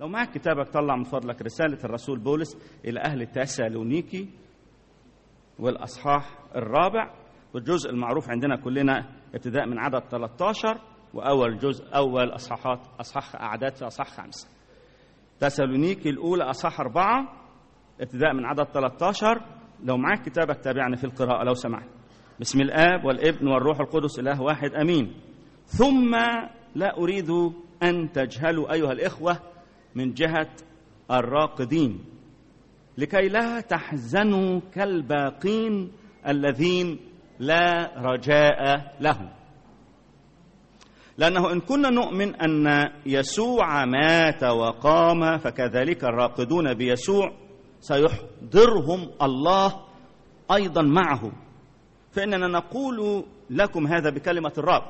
لو معاك كتابك طلع من فضلك رسالة الرسول بولس إلى أهل تسالونيكي والأصحاح الرابع والجزء المعروف عندنا كلنا ابتداء من عدد 13 وأول جزء أول أصحاحات أصحاح أعداد في أصحاح خمسة تسالونيكي الأولى أصحاح أربعة ابتداء من عدد 13 لو معاك كتابك تابعني في القراءة لو سمحت بسم الآب والابن والروح القدس إله واحد أمين ثم لا أريد أن تجهلوا أيها الإخوة من جهة الراقدين لكي لا تحزنوا كالباقين الذين لا رجاء لهم لأنه إن كنا نؤمن أن يسوع مات وقام فكذلك الراقدون بيسوع سيحضرهم الله أيضا معه فإننا نقول لكم هذا بكلمة الرب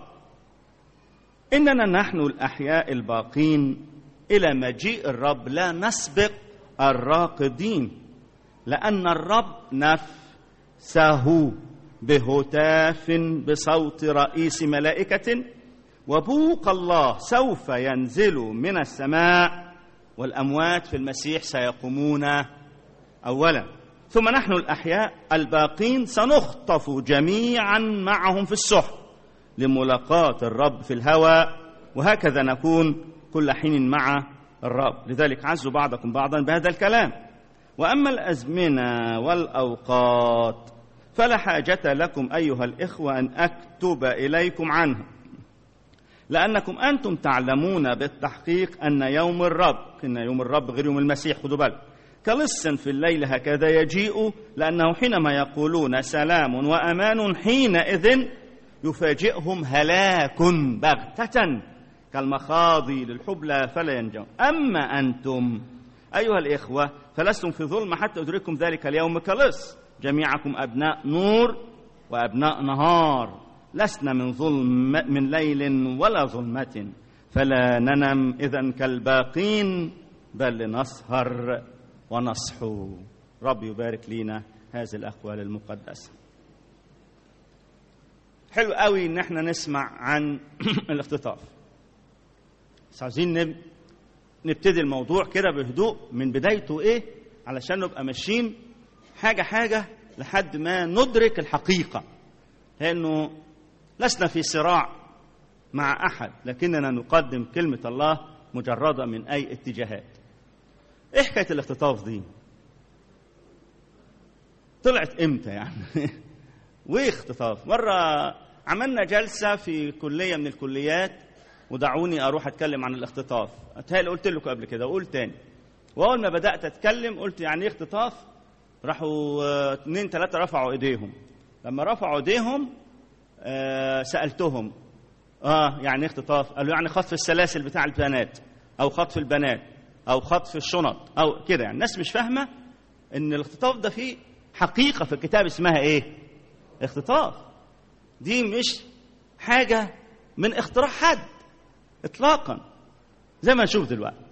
إننا نحن الأحياء الباقين إلى مجيء الرب لا نسبق الراقدين لأن الرب نفسه بهتاف بصوت رئيس ملائكة وبوق الله سوف ينزل من السماء والأموات في المسيح سيقومون أولا ثم نحن الأحياء الباقين سنخطف جميعا معهم في السحب لملاقاة الرب في الهواء وهكذا نكون كل حين مع الرب لذلك عزوا بعضكم بعضا بهذا الكلام وأما الأزمنة والأوقات فلا حاجة لكم أيها الإخوة أن أكتب إليكم عنها لأنكم أنتم تعلمون بالتحقيق أن يوم الرب إن يوم الرب غير يوم المسيح خذوا بالكم كلص في الليل هكذا يجيء لأنه حينما يقولون سلام وأمان حينئذ يفاجئهم هلاك بغتة كالمخاضي للحبلى فلا ينجون أما أنتم أيها الإخوة فلستم في ظلم حتى أدرككم ذلك اليوم كلص جميعكم أبناء نور وأبناء نهار لسنا من ظلم من ليل ولا ظلمة فلا ننم إذا كالباقين بل نسهر ونصحو رب يبارك لنا هذه الأقوال المقدسة حلو قوي ان احنا نسمع عن الاختطاف بس عايزين نبتدي الموضوع كده بهدوء من بدايته ايه علشان نبقى ماشيين حاجة حاجة لحد ما ندرك الحقيقة لأنه لسنا في صراع مع أحد لكننا نقدم كلمة الله مجردة من أي اتجاهات إيه حكاية الاختطاف دي طلعت إمتى يعني وإيه اختطاف مرة عملنا جلسة في كلية من الكليات ودعوني أروح أتكلم عن الاختطاف أتهيألي قلت لكم قبل كده وأقول تاني وأول ما بدأت أتكلم قلت يعني إيه اختطاف راحوا اثنين ثلاثة رفعوا ايديهم لما رفعوا ايديهم آه سألتهم اه يعني اختطاف قالوا يعني خطف السلاسل بتاع البنات او خطف البنات او خطف الشنط او كده يعني الناس مش فاهمة ان الاختطاف ده فيه حقيقة في الكتاب اسمها ايه اختطاف دي مش حاجة من اختراع حد اطلاقا زي ما نشوف دلوقتي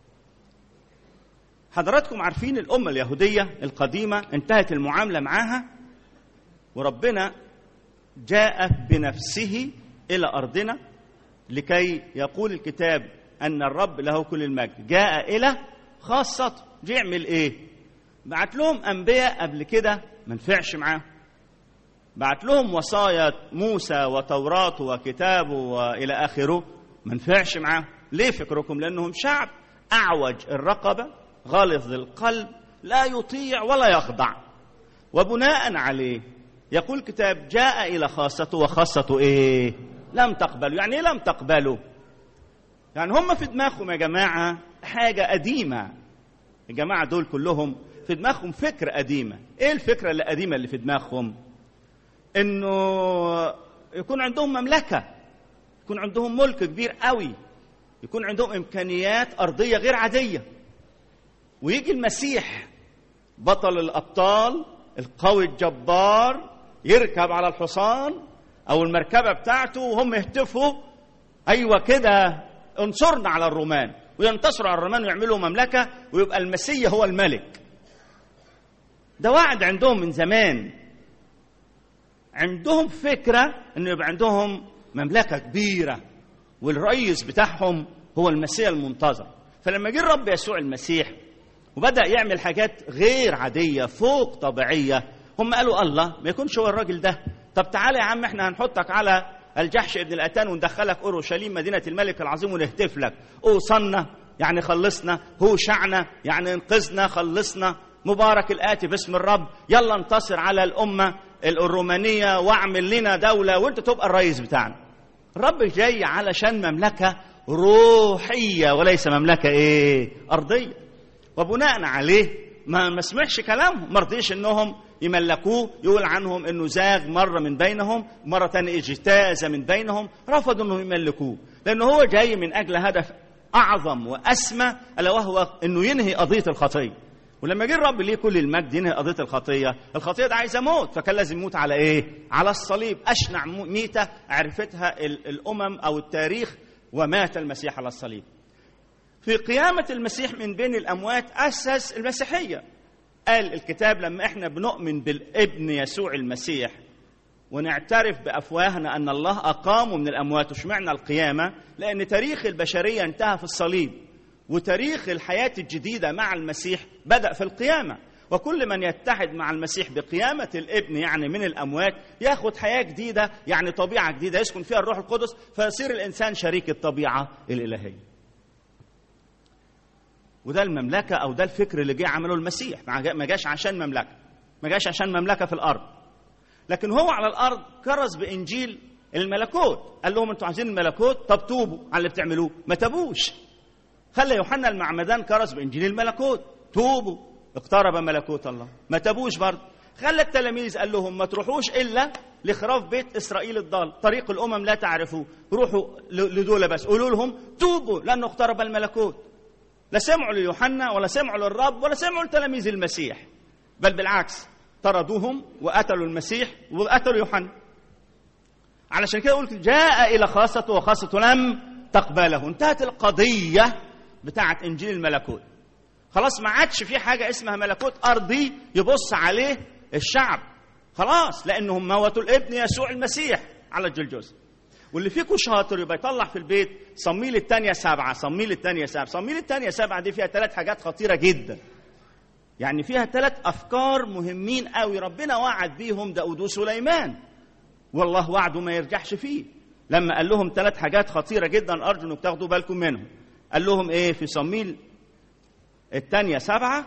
حضراتكم عارفين الأمة اليهودية القديمة انتهت المعاملة معاها وربنا جاء بنفسه إلى أرضنا لكي يقول الكتاب أن الرب له كل المجد جاء إلى خاصته جه يعمل إيه بعت لهم أنبياء قبل كده ما نفعش معاهم بعت لهم وصايا موسى وتوراته وكتابه وإلى آخره ما نفعش معاهم ليه فكركم لأنهم شعب أعوج الرقبة غلظ القلب لا يطيع ولا يخضع وبناء عليه يقول الكتاب جاء إلى خاصته وخاصته إيه لم تقبلوا يعني إيه لم تقبلوا يعني هم في دماغهم يا جماعة حاجة قديمة الجماعة دول كلهم في دماغهم فكرة قديمة إيه الفكرة القديمة اللي في دماغهم إنه يكون عندهم مملكة يكون عندهم ملك كبير قوي يكون عندهم إمكانيات أرضية غير عادية ويجي المسيح بطل الابطال القوي الجبار يركب على الحصان او المركبه بتاعته وهم يهتفوا ايوه كده انصرنا على الرومان وينتصروا على الرومان ويعملوا مملكه ويبقى المسيح هو الملك ده وعد عندهم من زمان عندهم فكره انه يبقى عندهم مملكه كبيره والرئيس بتاعهم هو المسيح المنتظر فلما جه الرب يسوع المسيح وبدا يعمل حاجات غير عاديه فوق طبيعيه هم قالوا الله ما يكونش هو الراجل ده طب تعالى يا عم احنا هنحطك على الجحش ابن الاتان وندخلك اورشليم مدينه الملك العظيم ونهتف لك اوصلنا يعني خلصنا هو شعنا يعني انقذنا خلصنا مبارك الاتي باسم الرب يلا انتصر على الامه الرومانيه واعمل لنا دوله وانت تبقى الرئيس بتاعنا الرب جاي علشان مملكه روحيه وليس مملكه ايه ارضيه وبناء عليه ما ما سمعش كلامهم ما رضيش انهم يملكوه يقول عنهم انه زاغ مره من بينهم مره تانية اجتاز من بينهم رفضوا انهم يملكوه لانه هو جاي من اجل هدف اعظم واسمى الا وهو انه ينهي قضيه الخطيه ولما جه الرب ليه كل المجد ينهي قضيه الخطيه الخطيه دي عايزه موت فكان لازم يموت على ايه على الصليب اشنع ميته عرفتها الامم او التاريخ ومات المسيح على الصليب في قيامة المسيح من بين الأموات أسس المسيحية قال الكتاب لما احنا بنؤمن بالابن يسوع المسيح ونعترف بأفواهنا أن الله أقامه من الأموات وشمعنا القيامة لأن تاريخ البشرية انتهى في الصليب وتاريخ الحياة الجديدة مع المسيح بدأ في القيامة وكل من يتحد مع المسيح بقيامة الابن يعني من الأموات ياخد حياة جديدة يعني طبيعة جديدة يسكن فيها الروح القدس فيصير الإنسان شريك الطبيعة الإلهية وده المملكة أو ده الفكر اللي جه عمله المسيح ما جاش عشان مملكة ما جاش عشان مملكة في الأرض لكن هو على الأرض كرز بإنجيل الملكوت قال لهم أنتوا عايزين الملكوت طب توبوا على اللي بتعملوه ما تابوش خلى يوحنا المعمدان كرز بإنجيل الملكوت توبوا اقترب ملكوت الله ما تابوش برضه خلى التلاميذ قال لهم ما تروحوش إلا لخراف بيت إسرائيل الضال طريق الأمم لا تعرفوه روحوا لدول بس قولوا لهم توبوا لأنه اقترب الملكوت لا سمعوا ليوحنا ولا سمعوا للرب ولا سمعوا لتلاميذ المسيح بل بالعكس طردوهم وقتلوا المسيح وقتلوا يوحنا علشان كده قلت جاء الى خاصته وخاصته لم تقبله انتهت القضيه بتاعه انجيل الملكوت خلاص ما عادش في حاجه اسمها ملكوت ارضي يبص عليه الشعب خلاص لانهم موتوا الابن يسوع المسيح على الجلجوز واللي فيكم شاطر يبقى يطلع في البيت صميل الثانية سبعة صميل الثانية سبعة صميل الثانية سبعة دي فيها ثلاث حاجات خطيرة جدا يعني فيها ثلاث أفكار مهمين قوي ربنا وعد بيهم داود وسليمان والله وعده ما يرجعش فيه لما قال لهم ثلاث حاجات خطيرة جدا أرجو أنكم تاخدوا بالكم منهم قال لهم إيه في صميل الثانية سبعة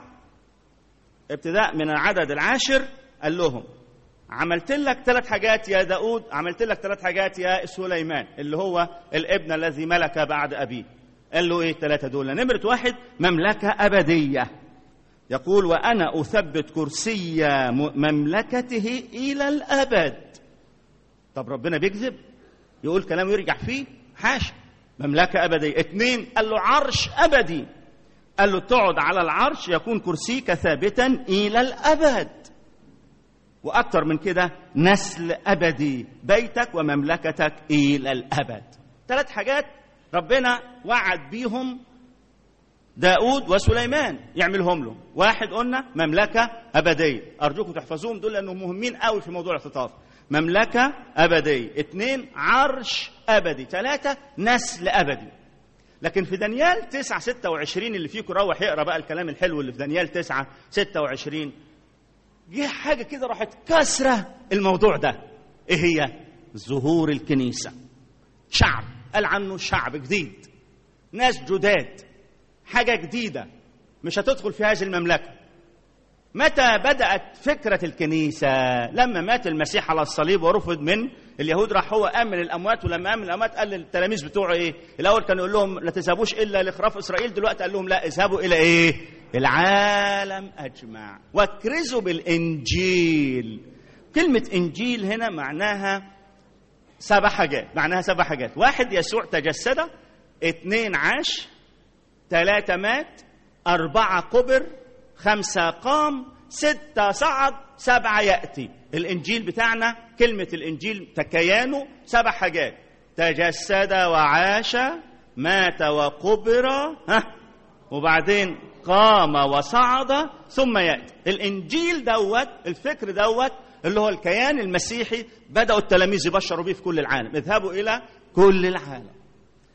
ابتداء من العدد العاشر قال لهم عملت لك ثلاث حاجات يا داود عملت لك ثلاث حاجات يا سليمان اللي هو الابن الذي ملك بعد أبيه قال له ايه الثلاثة دول نمرة واحد مملكة أبدية يقول وأنا أثبت كرسي مملكته إلى الأبد طب ربنا بيكذب يقول كلام يرجع فيه حاشا مملكة أبدية اثنين قال له عرش أبدي قال له تقعد على العرش يكون كرسيك ثابتا إلى الأبد واكثر من كده نسل ابدي بيتك ومملكتك الى الابد ثلاث حاجات ربنا وعد بيهم داود وسليمان يعملهم له واحد قلنا مملكة أبدية أرجوكم تحفظوهم دول لأنهم مهمين قوي في موضوع الاختطاف مملكة أبدية اثنين عرش أبدي ثلاثة نسل أبدي لكن في دانيال 9 26 اللي فيكم روح يقرا بقى الكلام الحلو اللي في دانيال 9 26 جه حاجة كده راحت كسرة الموضوع ده ايه هي ظهور الكنيسة شعب قال عنه شعب جديد ناس جداد حاجة جديدة مش هتدخل في هذه المملكة متى بدأت فكرة الكنيسة لما مات المسيح على الصليب ورفض من اليهود راح هو قام من الأموات ولما قام من الأموات قال للتلاميذ بتوعه إيه الأول كان يقول لهم لا تذهبوش إلا لخراف إسرائيل دلوقتي قال لهم لا اذهبوا إلى إيه العالم أجمع واكرزوا بالإنجيل كلمة إنجيل هنا معناها سبع حاجات معناها سبع حاجات واحد يسوع تجسد اثنين عاش ثلاثة مات أربعة قبر خمسة قام ستة صعد سبعة يأتي الإنجيل بتاعنا كلمة الإنجيل تكيانه سبع حاجات تجسد وعاش مات وقبر ها وبعدين قام وصعد ثم يأتي الإنجيل دوت الفكر دوت اللي هو الكيان المسيحي بدأوا التلاميذ يبشروا بيه في كل العالم اذهبوا إلى كل العالم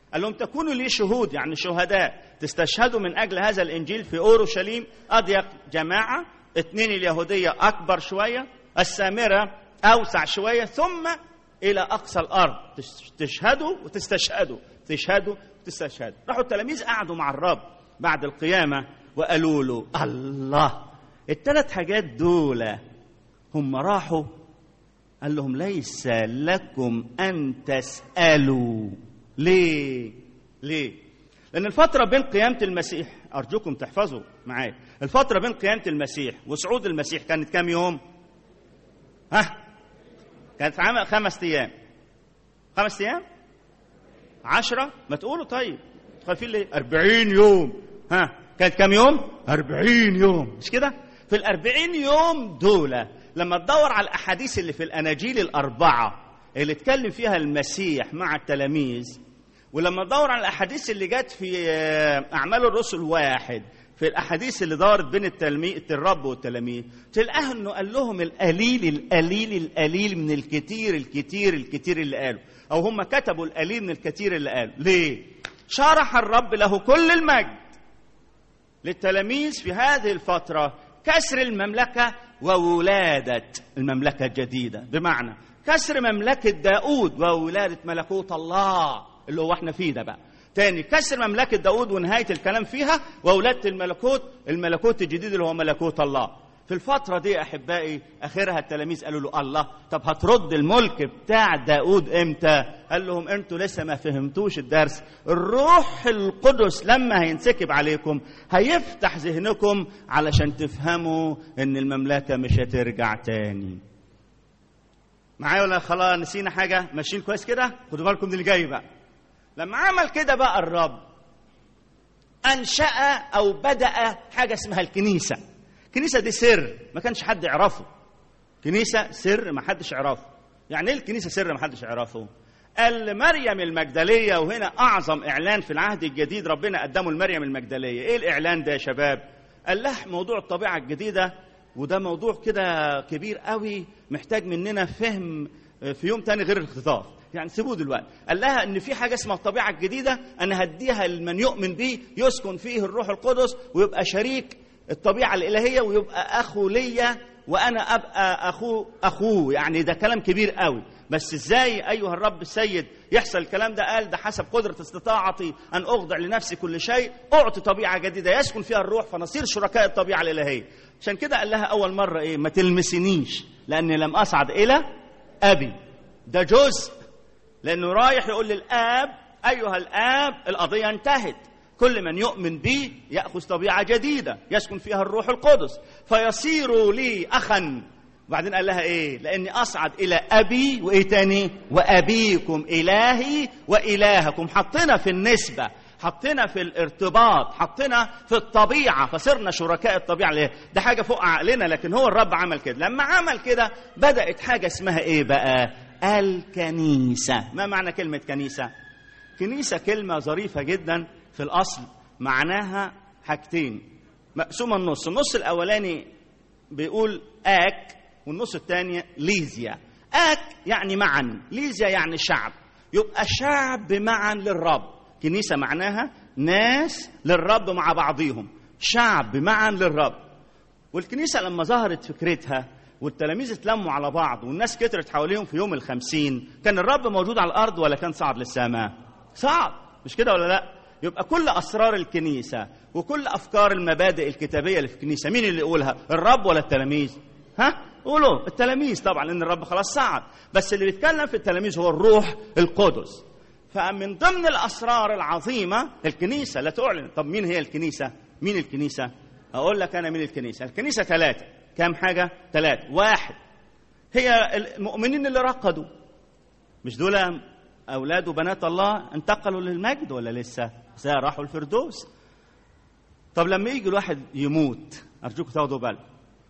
قال لهم تكونوا لي شهود يعني شهداء تستشهدوا من اجل هذا الانجيل في اورشليم اضيق جماعه اثنين اليهوديه اكبر شويه السامره اوسع شويه ثم الى اقصى الارض تشهدوا وتستشهدوا تشهدوا وتستشهدوا راحوا التلاميذ قعدوا مع الرب بعد القيامه وقالوا له الله الثلاث حاجات دول هم راحوا قال لهم ليس لكم ان تسالوا ليه ليه لان الفتره بين قيامه المسيح ارجوكم تحفظوا معايا الفتره بين قيامه المسيح وصعود المسيح كانت كام يوم ها كانت عام خمس ايام خمس ايام عشرة ما تقولوا طيب خايفين ليه أربعين يوم ها كانت كام يوم أربعين يوم مش كده في الأربعين يوم دول لما تدور على الأحاديث اللي في الأناجيل الأربعة اللي اتكلم فيها المسيح مع التلاميذ ولما تدور على الأحاديث اللي جت في أعمال الرسل واحد في الأحاديث اللي دارت بين التلميذ الرب والتلاميذ تلقاه إنه قال لهم القليل القليل القليل من الكتير الكتير الكتير اللي قالوا أو هم كتبوا القليل من الكتير اللي قالوا ليه؟ شرح الرب له كل المجد للتلاميذ في هذه الفترة كسر المملكة وولادة المملكة الجديدة بمعنى كسر مملكة داود وولادة ملكوت الله اللي هو احنا فيه ده بقى تاني كسر مملكة داود ونهاية الكلام فيها وولادة الملكوت الملكوت الجديد اللي هو ملكوت الله في الفترة دي أحبائي آخرها التلاميذ قالوا له الله طب هترد الملك بتاع داود إمتى قال لهم أنتوا لسه ما فهمتوش الدرس الروح القدس لما هينسكب عليكم هيفتح ذهنكم علشان تفهموا أن المملكة مش هترجع تاني معايا ولا خلاص نسينا حاجة ماشيين كويس كده خدوا بالكم من اللي جاي بقى لما عمل كده بقى الرب أنشأ أو بدأ حاجة اسمها الكنيسة الكنيسة دي سر ما كانش حد يعرفه كنيسة سر ما حدش يعرفه يعني ايه الكنيسة سر ما حدش يعرفه قال مريم المجدلية وهنا أعظم إعلان في العهد الجديد ربنا قدمه لمريم المجدلية إيه الإعلان ده يا شباب قال له موضوع الطبيعة الجديدة وده موضوع كده كبير قوي محتاج مننا فهم في يوم تاني غير الخطاب يعني سيبوه دلوقتي قال لها ان في حاجه اسمها الطبيعه الجديده انا هديها لمن يؤمن بيه يسكن فيه الروح القدس ويبقى شريك الطبيعه الالهيه ويبقى اخو ليا وانا ابقى اخوه اخوه يعني ده كلام كبير قوي بس ازاي ايها الرب السيد يحصل الكلام ده قال ده حسب قدره استطاعتي ان اخضع لنفسي كل شيء اعطي طبيعه جديده يسكن فيها الروح فنصير شركاء الطبيعه الالهيه عشان كده قال لها اول مره ايه ما تلمسنيش لاني لم اصعد الى ابي ده جزء لانه رايح يقول للاب ايها الاب القضيه انتهت كل من يؤمن بي ياخذ طبيعه جديده يسكن فيها الروح القدس فيصير لي اخا وبعدين قال لها ايه لاني اصعد الى ابي وايه تاني وابيكم الهي والهكم حطينا في النسبه حطينا في الارتباط حطينا في الطبيعة فصرنا شركاء الطبيعة ليه؟ ده حاجة فوق عقلنا لكن هو الرب عمل كده لما عمل كده بدأت حاجة اسمها ايه بقى الكنيسة ما معنى كلمة كنيسة كنيسة كلمة ظريفة جدا في الأصل معناها حاجتين مقسومة النص النص الأولاني بيقول آك والنص الثاني ليزيا آك يعني معا ليزيا يعني شعب يبقى شعب معا للرب كنيسة معناها ناس للرب مع بعضيهم شعب معا للرب والكنيسة لما ظهرت فكرتها والتلاميذ اتلموا على بعض والناس كترت حواليهم في يوم الخمسين كان الرب موجود على الأرض ولا كان صعد للسماء صعد مش كده ولا لا يبقى كل أسرار الكنيسة وكل أفكار المبادئ الكتابية اللي في الكنيسة مين اللي يقولها الرب ولا التلاميذ ها قولوا التلاميذ طبعا لأن الرب خلاص صعد بس اللي بيتكلم في التلاميذ هو الروح القدس فمن ضمن الاسرار العظيمه الكنيسه لا تعلن طب مين هي الكنيسه مين الكنيسه اقول لك انا مين الكنيسه الكنيسه ثلاثه كام حاجه ثلاثه واحد هي المؤمنين اللي رقدوا مش دول اولاد وبنات الله انتقلوا للمجد ولا لسه زي راحوا الفردوس طب لما يجي الواحد يموت ارجوكم تاخدوا بالكم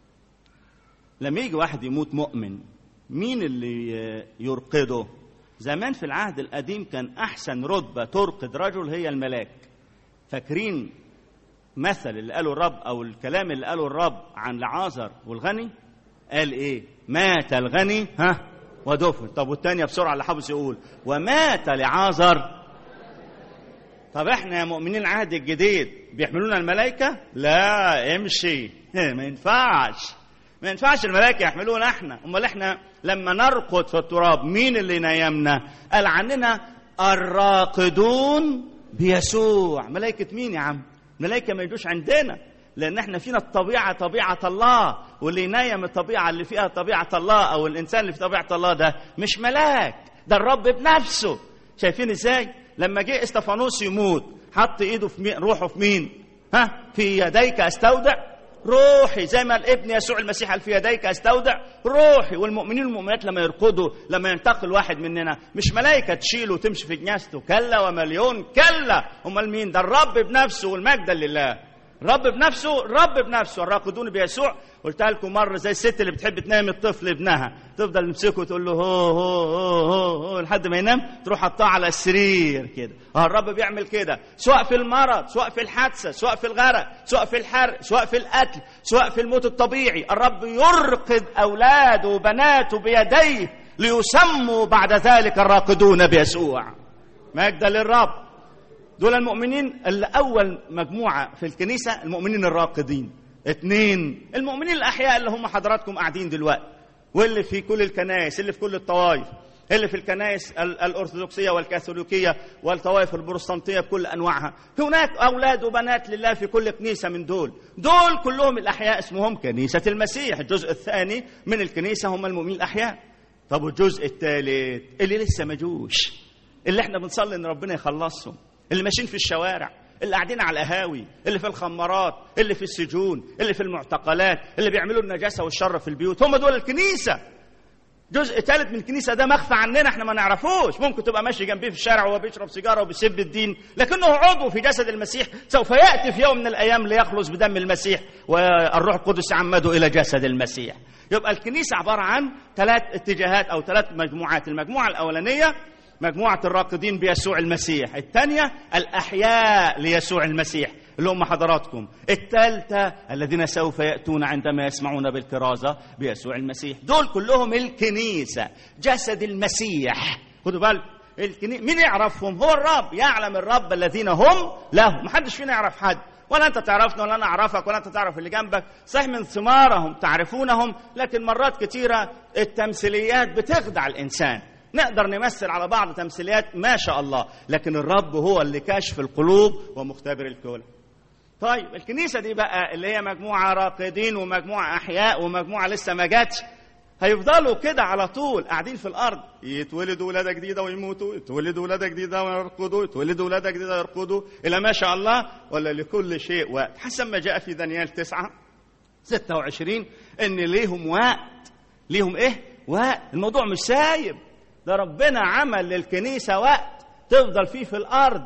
لما يجي واحد يموت مؤمن مين اللي يرقده زمان في العهد القديم كان احسن رتبه ترقد رجل هي الملاك فاكرين مثل اللي قاله الرب او الكلام اللي قاله الرب عن لعازر والغني قال ايه مات الغني ها ودفن طب والتانية بسرعة اللي حافظ يقول ومات لعازر طب احنا يا مؤمنين العهد الجديد بيحملونا الملائكه لا امشي ما ينفعش ما ينفعش الملائكه يحملونا احنا امال احنا لما نرقد في التراب مين اللي نيمنا قال عننا الراقدون بيسوع ملائكه مين يا عم ملائكه ما يجوش عندنا لان احنا فينا الطبيعه طبيعه الله واللي ينيم الطبيعه اللي فيها طبيعه الله او الانسان اللي في طبيعه الله ده مش ملاك ده الرب بنفسه شايفين ازاي لما جه استفانوس يموت حط ايده في مين روحه في مين ها في يديك استودع روحي زي ما الابن يسوع المسيح قال في يديك استودع روحي والمؤمنين والمؤمنات لما يرقدوا لما ينتقل واحد مننا مش ملائكه تشيله وتمشي في جنازته كلا ومليون كلا امال مين ده الرب بنفسه والمجد لله الرب بنفسه الرب بنفسه الراقدون بيسوع قلتها لكم مره زي الست اللي بتحب تنام الطفل ابنها تفضل تمسكه وتقول له هو هو هو هو, هو لحد ما ينام تروح حطاه على السرير كده اه الرب بيعمل كده سواء في المرض سواء في الحادثه سواء في الغرق سواء في الحرق سواء في القتل سواء في الموت الطبيعي الرب يرقد اولاده وبناته بيديه ليسموا بعد ذلك الراقدون بيسوع مجدا للرب دول المؤمنين اللي أول مجموعة في الكنيسة المؤمنين الراقدين اثنين المؤمنين الأحياء اللي هم حضراتكم قاعدين دلوقتي واللي في كل الكنائس اللي في كل الطوائف اللي في الكنائس الأرثوذكسية والكاثوليكية والطوائف البروتستانتية بكل أنواعها هناك أولاد وبنات لله في كل كنيسة من دول دول كلهم الأحياء اسمهم كنيسة المسيح الجزء الثاني من الكنيسة هم المؤمنين الأحياء طب والجزء الثالث اللي لسه ما جوش اللي احنا بنصلي ان ربنا يخلصهم اللي ماشيين في الشوارع اللي قاعدين على القهاوي اللي في الخمارات اللي في السجون اللي في المعتقلات اللي بيعملوا النجاسة والشر في البيوت هم دول الكنيسة جزء ثالث من الكنيسة ده مخفى عننا احنا ما نعرفوش ممكن تبقى ماشي جنبيه في الشارع وهو بيشرب سيجارة وبيسب الدين لكنه عضو في جسد المسيح سوف يأتي في يوم من الأيام ليخلص بدم المسيح والروح القدس يعمده إلى جسد المسيح يبقى الكنيسة عبارة عن ثلاث اتجاهات أو ثلاث مجموعات المجموعة الأولانية مجموعة الراقدين بيسوع المسيح الثانية الأحياء ليسوع المسيح اللي هم حضراتكم الثالثة الذين سوف يأتون عندما يسمعون بالكرازة بيسوع المسيح دول كلهم الكنيسة جسد المسيح خدوا بالك الكني... مين يعرفهم هو الرب يعلم الرب الذين هم له محدش فينا يعرف حد ولا انت تعرفني ولا انا اعرفك ولا انت تعرف اللي جنبك صحيح من ثمارهم تعرفونهم لكن مرات كثيره التمثيليات بتخدع الانسان نقدر نمثل على بعض تمثيليات ما شاء الله لكن الرب هو اللي كاشف القلوب ومختبر الكل طيب الكنيسة دي بقى اللي هي مجموعة راقدين ومجموعة أحياء ومجموعة لسه ما جاتش هيفضلوا كده على طول قاعدين في الأرض يتولدوا ولادة جديدة ويموتوا يتولدوا ولادة جديدة ويرقدوا يتولدوا ولادة جديدة ويرقدوا إلى ما شاء الله ولا لكل شيء وقت حسب ما جاء في دانيال تسعة ستة وعشرين إن ليهم وقت ليهم إيه وقت الموضوع مش سايب ده ربنا عمل للكنيسة وقت تفضل فيه في الأرض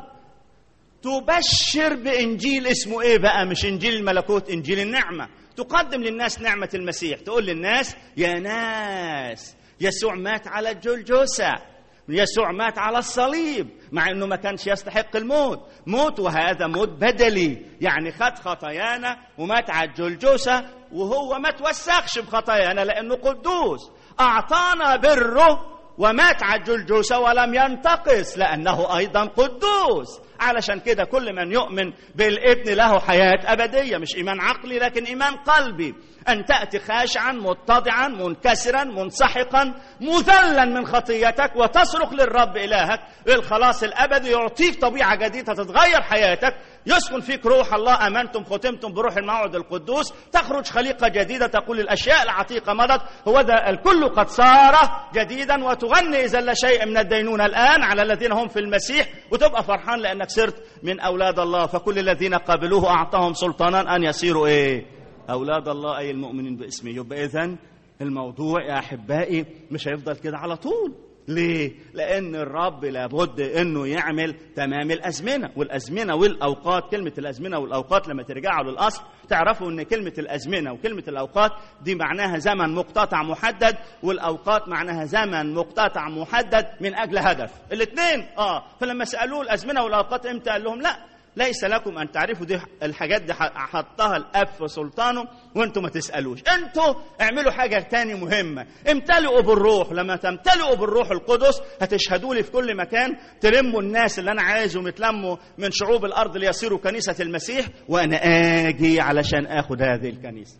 تبشر بإنجيل اسمه إيه بقى مش إنجيل الملكوت إنجيل النعمة تقدم للناس نعمة المسيح تقول للناس يا ناس يسوع مات على الجلجوسة يسوع مات على الصليب مع انه ما كانش يستحق الموت موت وهذا موت بدلي يعني خد خطايانا ومات على الجلجوسة وهو ما توسخش بخطايانا لانه قدوس اعطانا بره ومات على الجلجوسة ولم ينتقص لأنه أيضا قدوس علشان كده كل من يؤمن بالابن له حياة أبدية مش إيمان عقلي لكن إيمان قلبي أن تأتي خاشعا متضعا منكسرا منسحقا مذلا من خطيتك وتصرخ للرب إلهك للخلاص الأبدي يعطيك طبيعة جديدة تتغير حياتك يسكن فيك روح الله امنتم ختمتم بروح الموعد القدوس تخرج خليقه جديده تقول الاشياء العتيقه مضت هو ذا الكل قد صار جديدا وتغني اذا لا شيء من الدينونه الان على الذين هم في المسيح وتبقى فرحان لانك صرت من اولاد الله فكل الذين قابلوه اعطاهم سلطانا ان يصيروا ايه اولاد الله اي المؤمنين باسمه يبقى اذا الموضوع يا احبائي مش هيفضل كده على طول ليه؟ لأن الرب لابد إنه يعمل تمام الأزمنة، والأزمنة والأوقات، كلمة الأزمنة والأوقات لما ترجعوا للأصل تعرفوا إن كلمة الأزمنة وكلمة الأوقات دي معناها زمن مقتطع محدد، والأوقات معناها زمن مقتطع محدد من أجل هدف، الاثنين آه، فلما سألوه الأزمنة والأوقات إمتى؟ قال لهم لا، ليس لكم ان تعرفوا دي الحاجات دي حطها الاب في سلطانه وانتم ما تسالوش انتوا اعملوا حاجه تاني مهمه امتلئوا بالروح لما تمتلئوا بالروح القدس هتشهدوا لي في كل مكان تلموا الناس اللي انا عايزهم يتلموا من شعوب الارض ليصيروا كنيسه المسيح وانا اجي علشان اخد هذه الكنيسه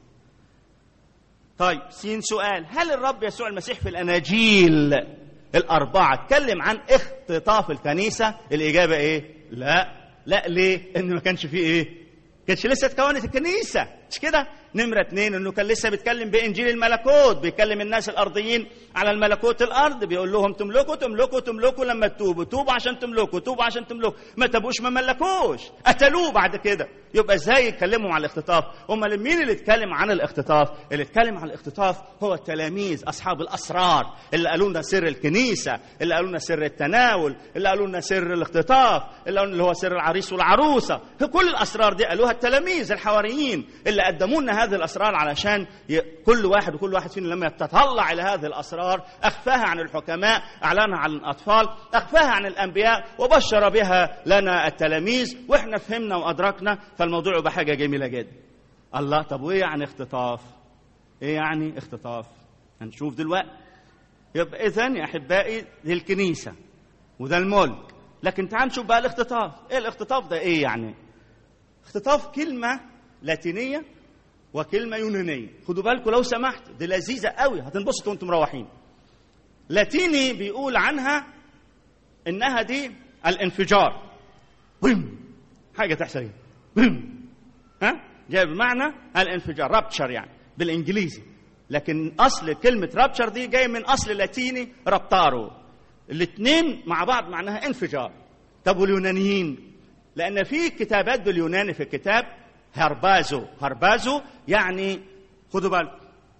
طيب سين سؤال هل الرب يسوع المسيح في الاناجيل الاربعه اتكلم عن اختطاف الكنيسه الاجابه ايه لا لا ليه ان ما كانش فيه ايه كانش لسه اتكونت الكنيسه مش كده نمرة اتنين انه كان لسه بيتكلم بانجيل الملكوت بيكلم الناس الارضيين على الملكوت الارض بيقول لهم تملكوا تملكوا تملكوا لما تتوبوا توبوا عشان تملكوا توبوا عشان تملكوا ما تبوش ما ملكوش قتلوه بعد كده يبقى ازاي يتكلموا عن الاختطاف امال مين اللي اتكلم عن الاختطاف اللي اتكلم عن الاختطاف هو التلاميذ اصحاب الاسرار اللي قالوا لنا سر الكنيسه اللي قالوا لنا سر التناول اللي قالوا لنا سر الاختطاف اللي قالوا اللي هو سر العريس والعروسه كل الاسرار دي قالوها التلاميذ الحواريين اللي قدموا لنا هذه الاسرار علشان ي... كل واحد وكل واحد فينا لما يتطلع الى هذه الاسرار اخفاها عن الحكماء اعلنها عن الاطفال اخفاها عن الانبياء وبشر بها لنا التلاميذ واحنا فهمنا وادركنا فالموضوع يبقى حاجه جميله جدا الله طب وايه يعني اختطاف ايه يعني اختطاف هنشوف دلوقتي يبقى اذا يا احبائي دي الكنيسه وده الملك لكن تعال نشوف بقى الاختطاف ايه الاختطاف ده ايه يعني اختطاف كلمه لاتينيه وكلمه يونانيه خدوا بالكم لو سمحت دي لذيذه قوي هتنبسطوا وانتم مروحين لاتيني بيقول عنها انها دي الانفجار بم حاجه تحصل بم ها جاي بمعنى الانفجار رابتشر يعني بالانجليزي لكن اصل كلمه رابتشر دي جاي من اصل لاتيني رابتارو الاثنين مع بعض معناها انفجار طب واليونانيين لان في كتابات باليوناني في الكتاب هربازو هربازو يعني خدوا بالكم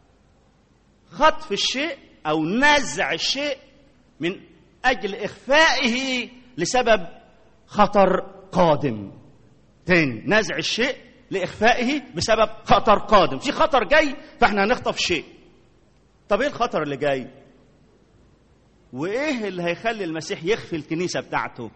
خطف الشيء او نزع الشيء من اجل اخفائه لسبب خطر قادم تاني نزع الشيء لاخفائه بسبب خطر قادم في خطر جاي فاحنا هنخطف شيء طب ايه الخطر اللي جاي وايه اللي هيخلي المسيح يخفي الكنيسه بتاعته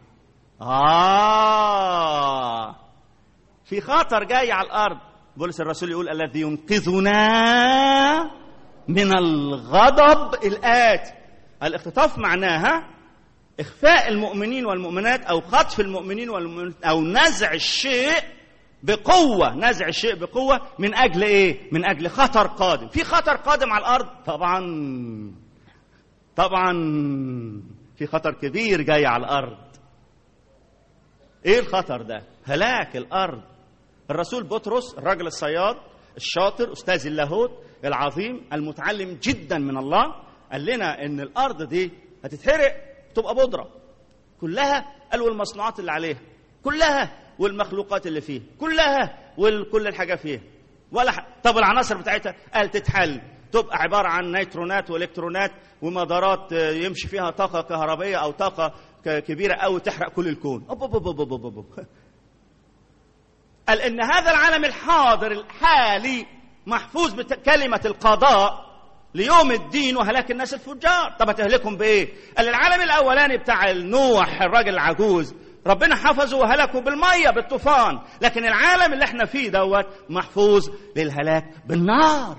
اه في خطر جاي على الارض بولس الرسول يقول الذي ينقذنا من الغضب الآتي الاختطاف معناها إخفاء المؤمنين والمؤمنات أو خطف المؤمنين والمؤمنات أو نزع الشيء بقوة نزع الشيء بقوة من أجل إيه؟ من أجل خطر قادم في خطر قادم على الأرض طبعا طبعا في خطر كبير جاي على الأرض إيه الخطر ده؟ هلاك الأرض الرسول بطرس الراجل الصياد الشاطر أستاذ اللاهوت العظيم المتعلم جدا من الله قال لنا ان الارض دي هتتحرق تبقى بودره كلها قال والمصنوعات اللي عليها كلها والمخلوقات اللي فيها كلها وكل الحاجه فيها ولا ح... طب العناصر بتاعتها قال تتحل تبقى عباره عن نيترونات والكترونات ومدارات يمشي فيها طاقه كهربيه او طاقه كبيره قوي تحرق كل الكون أوب أوب أوب أوب أوب أوب. قال ان هذا العالم الحاضر الحالي محفوظ بكلمة القضاء ليوم الدين وهلاك الناس الفجار طب هتهلكهم بايه قال العالم الاولاني بتاع نوح الراجل العجوز ربنا حفظه وهلكه بالميه بالطوفان لكن العالم اللي احنا فيه دوت محفوظ للهلاك بالنار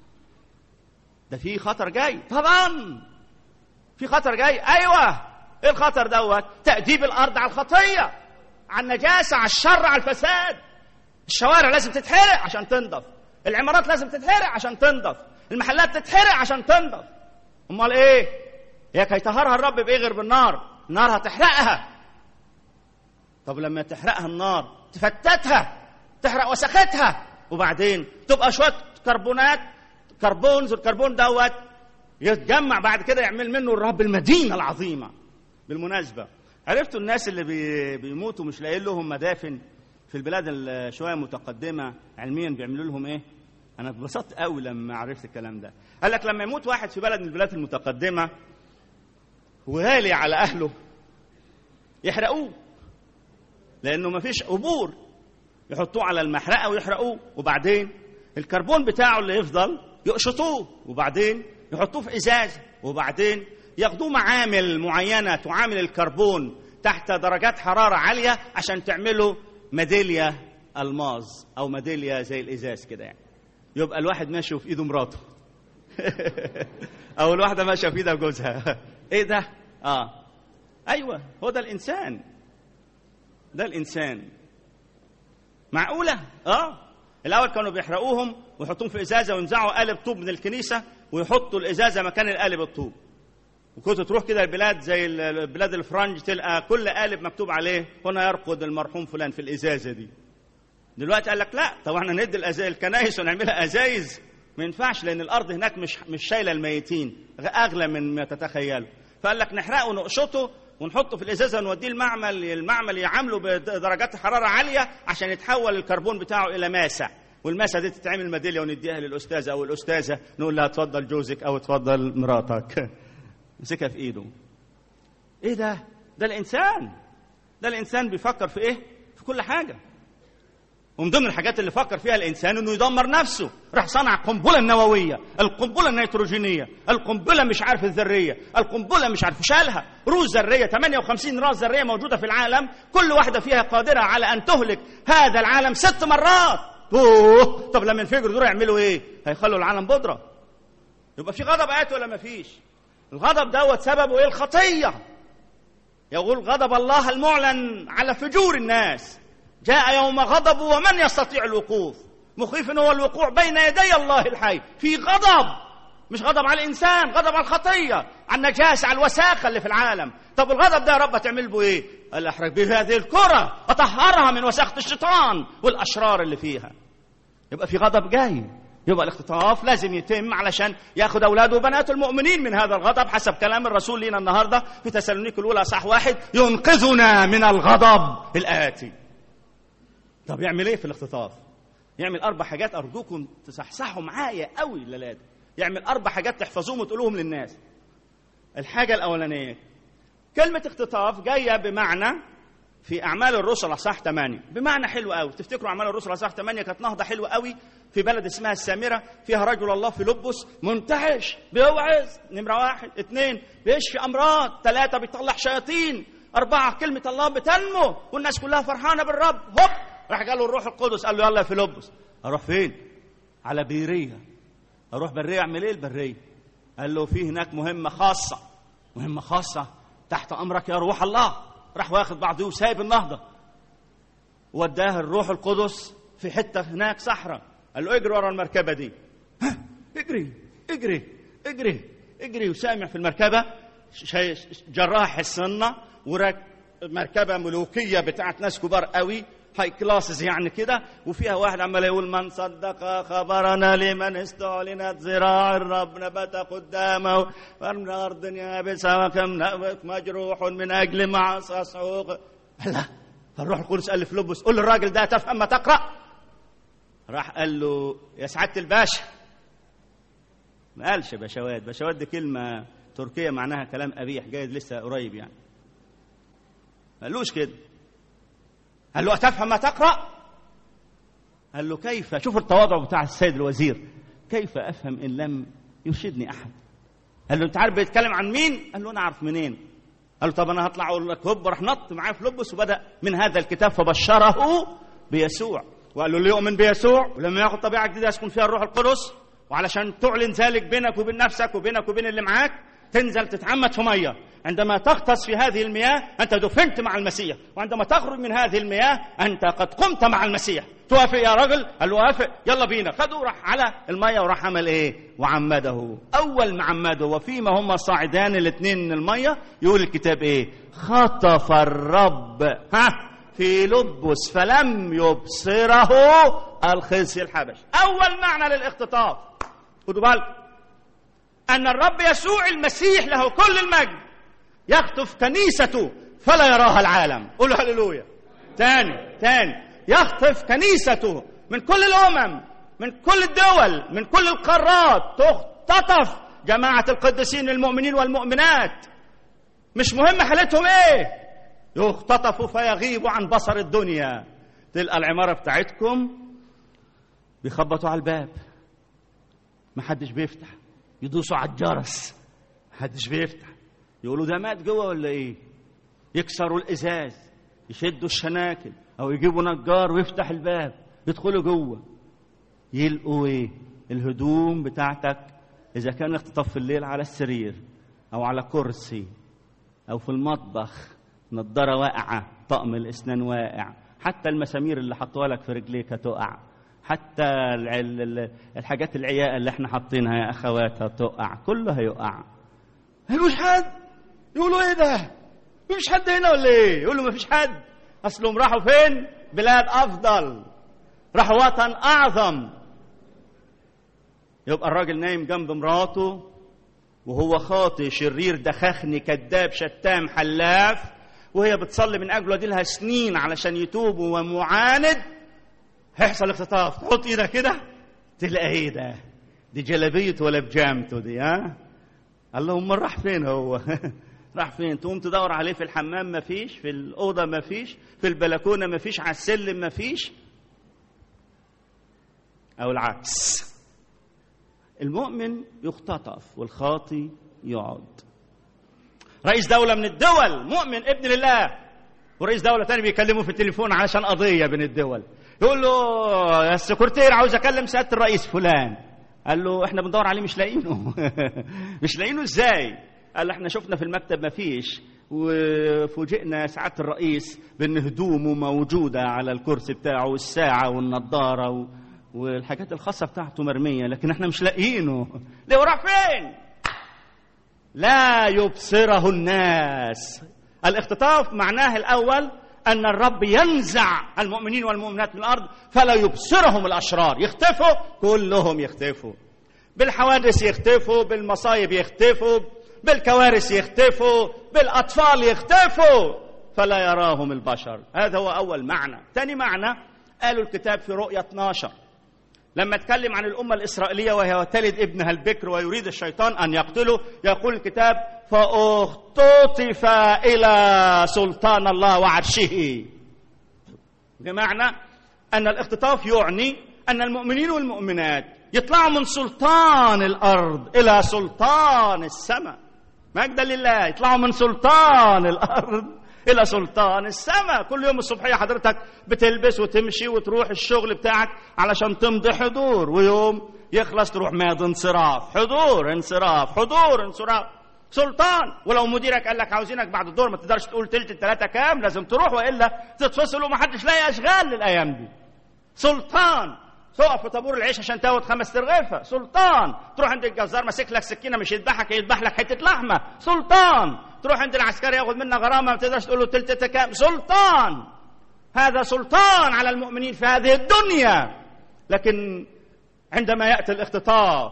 ده في خطر جاي طبعا في خطر جاي ايوه ايه الخطر دوت تأديب الارض على الخطيه على النجاسه على الشر على الفساد الشوارع لازم تتحرق عشان تنضف العمارات لازم تتحرق عشان تنضف المحلات تتحرق عشان تنضف امال ايه هي كي طهرها الرب بايه غير بالنار النار هتحرقها طب لما تحرقها النار تفتتها تحرق وسختها وبعدين تبقى شويه كربونات كربونز والكربون دوت يتجمع بعد كده يعمل منه الرب المدينه العظيمه بالمناسبه عرفتوا الناس اللي بي بيموتوا مش لاقيين لهم مدافن في البلاد شويه متقدمه علميا بيعملوا لهم ايه انا اتبسطت قوي لما عرفت الكلام ده قال لك لما يموت واحد في بلد من البلاد المتقدمه وغالي على اهله يحرقوه لانه ما فيش قبور يحطوه على المحرقه ويحرقوه وبعدين الكربون بتاعه اللي يفضل يقشطوه وبعدين يحطوه في ازاز وبعدين ياخدوه معامل معينه تعامل الكربون تحت درجات حراره عاليه عشان تعمله ميداليه الماظ او ميداليه زي الازاز كده يعني يبقى الواحد ماشي وفي ايده مراته او الواحده ماشيه في ايدها جوزها ايه ده اه ايوه هو ده الانسان ده الانسان معقوله اه الاول كانوا بيحرقوهم ويحطوهم في ازازه وينزعوا قالب طوب من الكنيسه ويحطوا الازازه مكان القالب الطوب وكنت تروح كده البلاد زي البلاد الفرنج تلقى كل قالب مكتوب عليه هنا يرقد المرحوم فلان في الازازه دي دلوقتي قال لك لا طب احنا ندي الأزايز الكنايس ونعملها ازايز ما ينفعش لان الارض هناك مش مش شايله الميتين اغلى من ما تتخيلوا فقال لك نحرقه ونقشطه ونحطه في الازازه ونوديه المعمل المعمل يعامله بدرجات حراره عاليه عشان يتحول الكربون بتاعه الى ماسه والماسه دي تتعمل ميداليه ونديها للاستاذه او الاستاذه نقول لها اتفضل جوزك او اتفضل مراتك مسكها في ايده ايه ده ده الانسان ده الانسان بيفكر في ايه في كل حاجه ومن ضمن الحاجات اللي فكر فيها الانسان انه يدمر نفسه راح صنع القنبله النوويه القنبله النيتروجينيه القنبله مش عارف الذريه القنبله مش عارف شالها روس ذريه 58 راس ذريه موجوده في العالم كل واحده فيها قادره على ان تهلك هذا العالم ست مرات اوه طب لما ينفجروا دول يعملوا ايه هيخلوا العالم بودره يبقى في غضب آت ولا ما فيش الغضب دوت سببه ايه الخطيه يقول غضب الله المعلن على فجور الناس جاء يوم غضب ومن يستطيع الوقوف مخيف هو الوقوع بين يدي الله الحي في غضب مش غضب على الانسان غضب على الخطيه على النجاسه على الوساخه اللي في العالم طب الغضب ده يا رب تعمل به ايه قال احرق به هذه الكره اطهرها من وساخه الشيطان والاشرار اللي فيها يبقى في غضب جاي يبقى الاختطاف لازم يتم علشان ياخد اولاده وبنات المؤمنين من هذا الغضب حسب كلام الرسول لنا النهارده في تسالونيك الاولى صح واحد ينقذنا من الغضب الاتي طب يعمل ايه في الاختطاف يعمل اربع حاجات ارجوكم تصحصحوا معايا قوي الليله دي يعمل اربع حاجات تحفظوهم وتقولوهم للناس الحاجه الاولانيه كلمه اختطاف جايه بمعنى في اعمال الرسل اصح 8 بمعنى حلو قوي تفتكروا اعمال الرسل اصح 8 كانت نهضه حلوه قوي في بلد اسمها السامره فيها رجل الله في لبس منتعش بيوعظ نمره واحد اثنين بيشفي امراض ثلاثه بيطلع شياطين اربعه كلمه الله بتنمو والناس كلها فرحانه بالرب هوب راح قال له الروح القدس قال له يلا يا فيلبس اروح فين على بيريه اروح بريه اعمل ايه البريه قال له في هناك مهمه خاصه مهمه خاصه تحت امرك يا روح الله راح واخد بعضه وسايب النهضه وداه الروح القدس في حته هناك صحراء قال له اجري ورا المركبه دي ها اجري اجري اجري اجري وسامع في المركبه جراح السنه وراك مركبه ملوكيه بتاعت ناس كبار قوي هاي كلاسز يعني كده وفيها واحد عمال يقول من صدق خبرنا لمن استعلنت ذراع الرب نبت قدامه فمن ارض يابسه وكم مجروح من اجل معصى صعوق لا فالروح القدس قال لفلوبس قول للراجل ده تفهم ما تقرا راح قال له يا سعاده الباشا ما قالش بشوات بشوات دي كلمه تركيه معناها كلام قبيح جاي لسه قريب يعني ما قالوش كده قال له أتفهم ما تقرأ قال له كيف شوف التواضع بتاع السيد الوزير كيف أفهم إن لم يرشدني أحد قال له أنت عارف بيتكلم عن مين قال له أنا أعرف منين قال له طب أنا هطلع أقول لك هوب راح نط معاه في لبس وبدأ من هذا الكتاب فبشره بيسوع وقال له اللي يؤمن بيسوع ولما ياخد طبيعة جديدة يسكن فيها الروح القدس وعلشان تعلن ذلك بينك وبين نفسك وبينك وبين اللي معاك تنزل تتعمد في ميه عندما تغطس في هذه المياه انت دفنت مع المسيح وعندما تخرج من هذه المياه انت قد قمت مع المسيح توافق يا رجل قال له وافق يلا بينا خدوا راح على الميه وراح عمل ايه وعمده اول ما عمده وفيما هم صاعدان الاثنين من الميه يقول الكتاب ايه خطف الرب ها في لبس فلم يبصره الخزي الحبش اول معنى للاختطاف خدوا بالكم أن الرب يسوع المسيح له كل المجد يخطف كنيسته فلا يراها العالم قولوا هللويا تاني تاني يخطف كنيسته من كل الأمم من كل الدول من كل القارات تختطف جماعة القديسين المؤمنين والمؤمنات مش مهم حالتهم ايه يختطفوا فيغيبوا عن بصر الدنيا تلقى العمارة بتاعتكم بيخبطوا على الباب محدش بيفتح يدوسوا على الجرس محدش بيفتح يقولوا ده مات جوه ولا ايه يكسروا الازاز يشدوا الشناكل او يجيبوا نجار ويفتح الباب يدخلوا جوه يلقوا ايه الهدوم بتاعتك اذا كان اختطاف في الليل على السرير او على كرسي او في المطبخ نضاره واقعه طقم الاسنان واقع حتى المسامير اللي حطوها لك في رجليك هتقع حتى الحاجات العياء اللي احنا حاطينها يا اخوات هتقع كله هيقع ملوش حد يقولوا ايه ده مفيش حد هنا ولا ايه يقولوا مفيش حد اصلهم راحوا فين بلاد افضل راحوا وطن اعظم يبقى الراجل نايم جنب مراته وهو خاطي شرير دخخني كذاب شتام حلاف وهي بتصلي من اجله دي لها سنين علشان يتوبوا ومعاند هيحصل اختطاف تحط ايدك كده تلاقي ايه ده دي جلابيه ولا بجامته دي ها اللهم راح فين هو راح فين تقوم تدور عليه في الحمام ما فيش في الاوضه ما فيش في البلكونه ما فيش على السلم ما فيش او العكس المؤمن يختطف والخاطي يقعد رئيس دولة من الدول مؤمن ابن لله ورئيس دولة تاني بيكلمه في التليفون علشان قضية بين الدول يقول له يا السكرتير عاوز اكلم سيادة الرئيس فلان قال له احنا بندور عليه مش لاقيينه مش لاقيينه ازاي قال له احنا شفنا في المكتب ما فيش وفوجئنا سعادة الرئيس بان هدومه موجودة على الكرسي بتاعه والساعة والنضارة و... والحاجات الخاصة بتاعته مرمية لكن احنا مش لاقيينه ليه وراح فين لا يبصره الناس الاختطاف معناه الأول أن الرب ينزع المؤمنين والمؤمنات من الأرض فلا يبصرهم الأشرار يختفوا كلهم يختفوا بالحوادث يختفوا بالمصايب يختفوا بالكوارث يختفوا بالأطفال يختفوا فلا يراهم البشر هذا هو أول معنى ثاني معنى قالوا الكتاب في رؤية 12 لما اتكلم عن الأمة الإسرائيلية وهي تلد ابنها البكر ويريد الشيطان أن يقتله يقول الكتاب فاختطف إلى سلطان الله وعرشه بمعنى أن الاختطاف يعني أن المؤمنين والمؤمنات يطلعوا من سلطان الأرض إلى سلطان السماء مجدا لله يطلعوا من سلطان الأرض الى سلطان السماء كل يوم الصبحيه حضرتك بتلبس وتمشي وتروح الشغل بتاعك علشان تمضي حضور ويوم يخلص تروح ماض انصراف حضور انصراف حضور انصراف سلطان ولو مديرك قال لك عاوزينك بعد الدور ما تقدرش تقول تلت الثلاثه كام لازم تروح والا تتفصل ومحدش لاقي اشغال للايام دي سلطان تقف في طابور العيش عشان تاخد خمس ترغيفه سلطان تروح عند الجزار ماسك لك سكينه مش يذبحك يذبح لك حته لحمه سلطان تروح عند العسكري ياخد منك غرامه ما تقدرش تقول له تلت كام سلطان هذا سلطان على المؤمنين في هذه الدنيا لكن عندما ياتي الاختطاف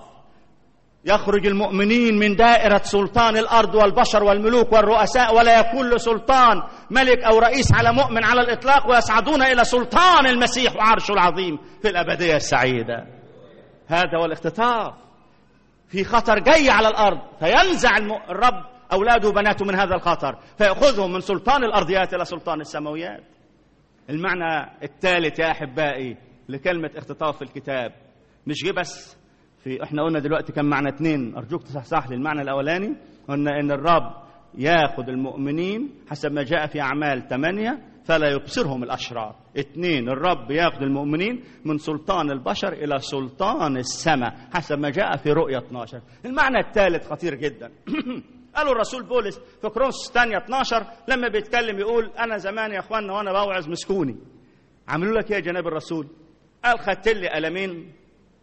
يخرج المؤمنين من دائرة سلطان الأرض والبشر والملوك والرؤساء ولا يكون لسلطان ملك أو رئيس على مؤمن على الإطلاق ويصعدون إلى سلطان المسيح وعرشه العظيم في الأبدية السعيدة هذا هو الاختطاف في خطر جاي على الأرض فينزع الرب أولاده وبناته من هذا الخطر فيأخذهم من سلطان الأرضيات إلى سلطان السماويات المعنى الثالث يا أحبائي لكلمة اختطاف في الكتاب مش جه بس في احنا قلنا دلوقتي كم معنى اثنين ارجوك تصحصح لي المعنى الاولاني قلنا ان الرب ياخذ المؤمنين حسب ما جاء في اعمال ثمانية فلا يبصرهم الاشرار اثنين الرب ياخذ المؤمنين من سلطان البشر الى سلطان السماء حسب ما جاء في رؤيا 12 المعنى الثالث خطير جدا قالوا الرسول بولس في كرونس الثانية 12 لما بيتكلم يقول انا زمان يا اخواننا وانا بوعظ مسكوني عملوا لك ايه يا جناب الرسول قال خدت لي قلمين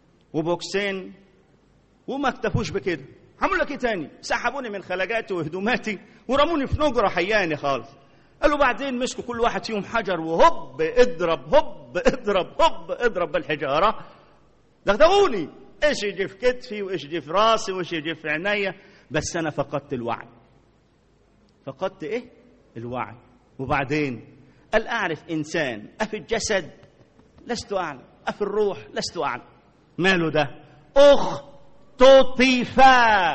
وبوكسين وما اكتفوش بكده عملوا لك ايه تاني سحبوني من خلاجاتي وهدوماتي ورموني في نجرة حياني خالص قالوا بعدين مسكوا كل واحد فيهم حجر وهب اضرب هب اضرب هب اضرب بالحجارة دغدغوني ايش يجي في كتفي وايش يجي في راسي وايش يجي في عينيا بس انا فقدت الوعي فقدت ايه الوعي وبعدين قال اعرف انسان افي الجسد لست اعلم افي الروح لست اعلم ماله ده اختطفا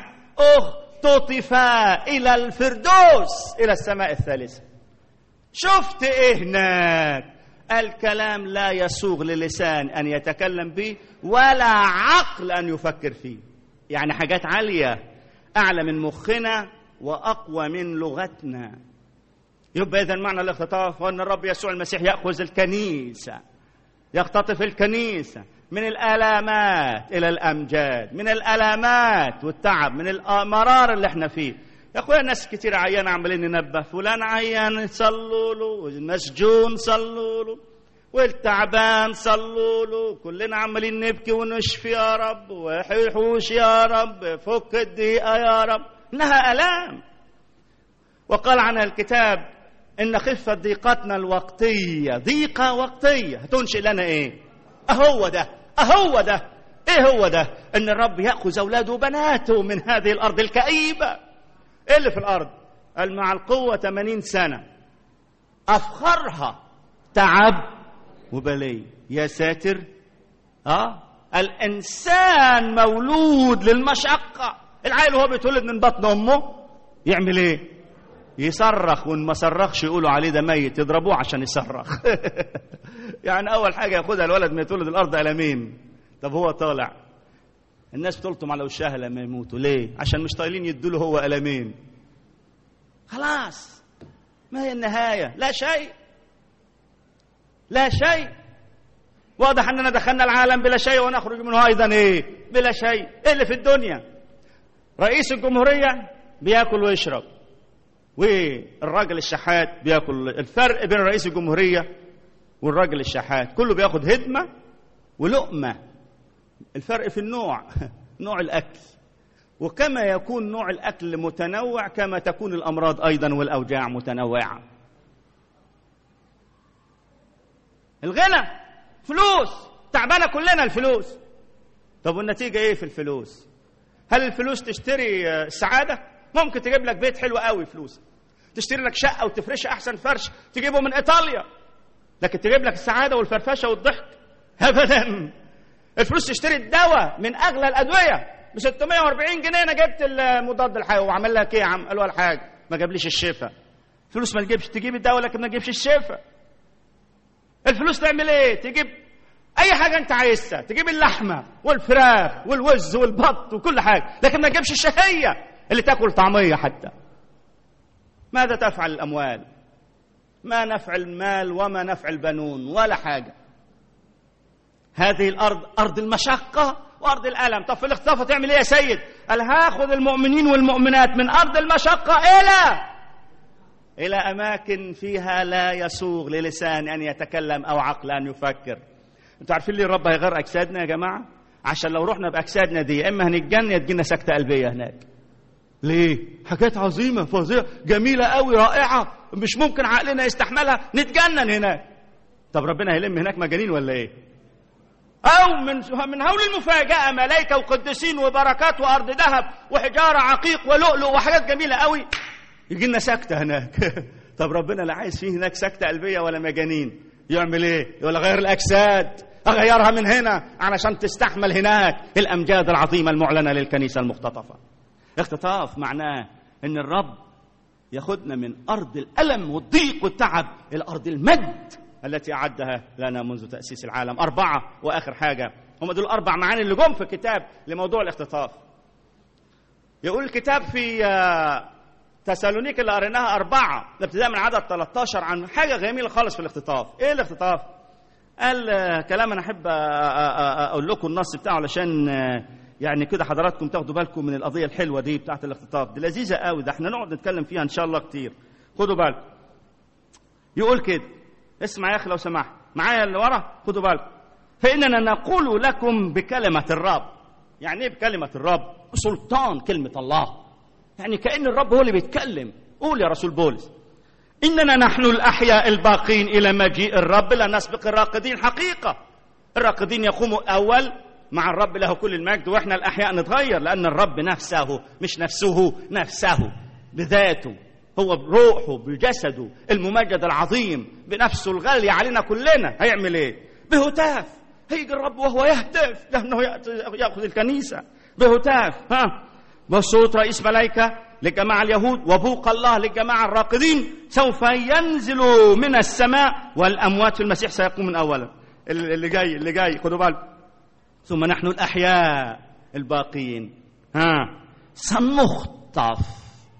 اختطفا الى الفردوس الى السماء الثالثه شفت ايه هناك الكلام لا يسوغ للسان ان يتكلم به ولا عقل ان يفكر فيه يعني حاجات عاليه اعلى من مخنا واقوى من لغتنا يبقى إذا معنى الاختطاف هو أن الرب يسوع المسيح يأخذ الكنيسة يختطف الكنيسة من الآلامات إلى الأمجاد من الآلامات والتعب من المرار اللي احنا فيه يا اخويا ناس كتير عيان عمالين ننبه فلان عيان صلوا له والمسجون صلوا له والتعبان صلوا له كلنا عمالين نبكي ونشفي يا رب وحوش يا رب فك الضيقه يا رب انها الام وقال عنها الكتاب ان خفه ضيقتنا الوقتيه ضيقه وقتيه هتنشئ لنا ايه اهو ده اهو ده ايه هو ده ان الرب ياخذ اولاده وبناته من هذه الارض الكئيبه ايه اللي في الارض قال مع القوه 80 سنه افخرها تعب وبليه يا ساتر اه الانسان مولود للمشقه العيل وهو بيتولد من بطن امه يعمل ايه يصرخ وان ما صرخش يقولوا عليه ده ميت يضربوه عشان يصرخ يعني اول حاجه ياخدها الولد ما يتولد الارض قلمين طب هو طالع الناس بتلطم على وشها لما يموتوا ليه عشان مش طايلين يدوا هو قلمين خلاص ما هي النهايه لا شيء لا شيء واضح اننا دخلنا العالم بلا شيء ونخرج منه ايضا ايه بلا شيء ايه اللي في الدنيا رئيس الجمهوريه بياكل ويشرب والراجل الشحات بياكل الفرق بين رئيس الجمهوريه والراجل الشحات كله بياخد هدمه ولقمه الفرق في النوع نوع الاكل وكما يكون نوع الاكل متنوع كما تكون الامراض ايضا والاوجاع متنوعه الغنى فلوس تعبانه كلنا الفلوس طب والنتيجه ايه في الفلوس هل الفلوس تشتري السعاده ممكن تجيب لك بيت حلو قوي فلوس تشتري لك شقه وتفرش احسن فرش تجيبه من ايطاليا لكن تجيب لك السعاده والفرفشه والضحك ابدا الفلوس تشتري الدواء من اغلى الادويه ب 640 جنيه انا جبت المضاد الحيوي وعمل لك ايه يا عم قال ولا حاجه ما جابليش الشفاء فلوس ما تجيبش تجيب الدواء لكن ما تجيبش الشفاء الفلوس تعمل ايه تجيب اي حاجه انت عايزها تجيب اللحمه والفراخ والوز والبط وكل حاجه لكن ما تجيبش الشهيه اللي تاكل طعميه حتى ماذا تفعل الاموال ما نفع المال وما نفع البنون ولا حاجه هذه الارض ارض المشقه وارض الالم طب في الاختطاف تعمل ايه يا سيد قال هاخذ المؤمنين والمؤمنات من ارض المشقه الى الى اماكن فيها لا يسوغ للسان ان يتكلم او عقل ان يفكر انتوا عارفين ليه الرب هيغير اجسادنا يا جماعه عشان لو رحنا باجسادنا دي اما هنتجن يا تجينا سكته قلبيه هناك ليه حاجات عظيمه فظيعه جميله قوي رائعه مش ممكن عقلنا يستحملها نتجنن هناك طب ربنا هيلم هناك مجانين ولا ايه او من من هول المفاجاه ملائكه وقديسين وبركات وارض ذهب وحجاره عقيق ولؤلؤ وحاجات جميله قوي يجي لنا سكته هناك طب ربنا لا عايز فيه هناك سكته قلبيه ولا مجانين يعمل ايه يقول غير الاجساد اغيرها من هنا علشان تستحمل هناك الامجاد العظيمه المعلنه للكنيسه المختطفه اختطاف معناه ان الرب ياخذنا من ارض الالم والضيق والتعب الى ارض المجد التي اعدها لنا منذ تاسيس العالم اربعه واخر حاجه هم دول الاربع معاني اللي جم في الكتاب لموضوع الاختطاف يقول الكتاب في تسالونيك اللي قريناها أربعة ابتداء من عدد 13 عن حاجة جميلة خالص في الاختطاف إيه الاختطاف؟ قال كلام أنا أحب أقول لكم النص بتاعه علشان يعني كده حضراتكم تاخدوا بالكم من القضية الحلوة دي بتاعت الاختطاف دي لذيذة قوي ده احنا نقعد نتكلم فيها إن شاء الله كتير خدوا بالكم يقول كده اسمع يا أخي لو سمحت معايا اللي ورا خدوا بالكم فإننا نقول لكم بكلمة الرب يعني إيه بكلمة الرب؟ سلطان كلمة الله يعني كأن الرب هو اللي بيتكلم قول يا رسول بولس إننا نحن الأحياء الباقين إلى مجيء الرب لا نسبق الراقدين حقيقة الراقدين يقوموا أول مع الرب له كل المجد وإحنا الأحياء نتغير لأن الرب نفسه مش نفسه نفسه بذاته هو بروحه بجسده الممجد العظيم بنفسه الغالية علينا كلنا هيعمل ايه بهتاف هيجي الرب وهو يهتف لأنه يأخذ الكنيسة بهتاف ها وصوت رئيس ملائكة لجماعة اليهود وبوق الله للجماعة الراقدين سوف ينزل من السماء والأموات في المسيح سيقوم من أولا اللي جاي اللي جاي خدوا بالكم ثم نحن الأحياء الباقين ها سنخطف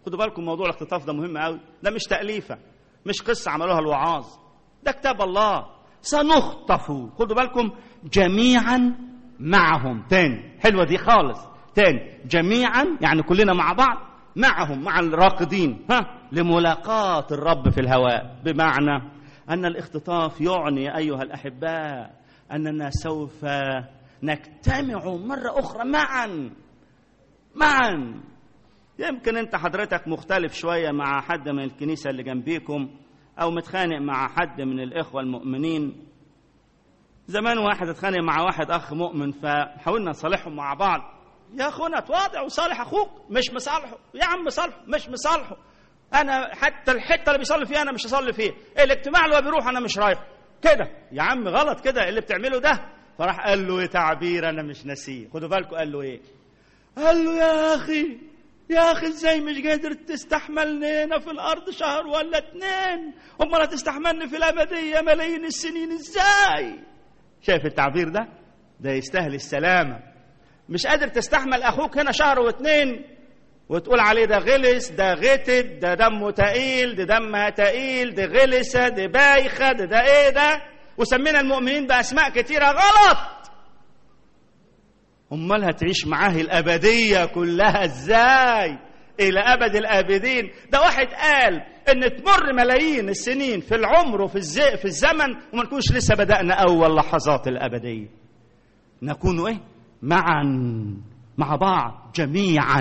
خدوا بالكم موضوع الاختطاف ده مهم قوي ده مش تأليفة مش قصة عملوها الوعاظ ده كتاب الله سنخطف خدوا بالكم جميعا معهم تاني حلوة دي خالص تاني جميعا يعني كلنا مع بعض معهم مع الراقدين ها لملاقاة الرب في الهواء بمعنى أن الاختطاف يعني أيها الأحباء أننا سوف نجتمع مرة أخرى معا معا يمكن أنت حضرتك مختلف شوية مع حد من الكنيسة اللي جنبيكم أو متخانق مع حد من الإخوة المؤمنين زمان واحد اتخانق مع واحد أخ مؤمن فحاولنا نصالحهم مع بعض يا أخونا تواضع وصالح أخوك مش مصالحه يا عم صالحه مش مصالحه أنا حتى الحتة اللي بيصلي فيها أنا مش هصلي فيها الاجتماع اللي هو بيروح أنا مش رايح كده يا عم غلط كده اللي بتعمله ده فراح قال له ايه تعبير انا مش ناسيه خدوا بالكم قال له ايه قال له يا اخي يا اخي ازاي مش قادر تستحملني هنا في الارض شهر ولا اتنين امال هتستحملني في الابديه ملايين السنين ازاي شايف التعبير ده ده يستاهل السلامه مش قادر تستحمل اخوك هنا شهر واتنين وتقول عليه ده غلس ده غتت ده دمه تقيل ده دمها تقيل ده غلسه ده بايخه ده ده ايه ده وسمينا المؤمنين باسماء كتيره غلط امال هتعيش معاه الابديه كلها ازاي الى ابد الابدين ده واحد قال ان تمر ملايين السنين في العمر وفي الزي في الزمن وما نكونش لسه بدانا اول لحظات الابديه نكون ايه معا مع بعض جميعا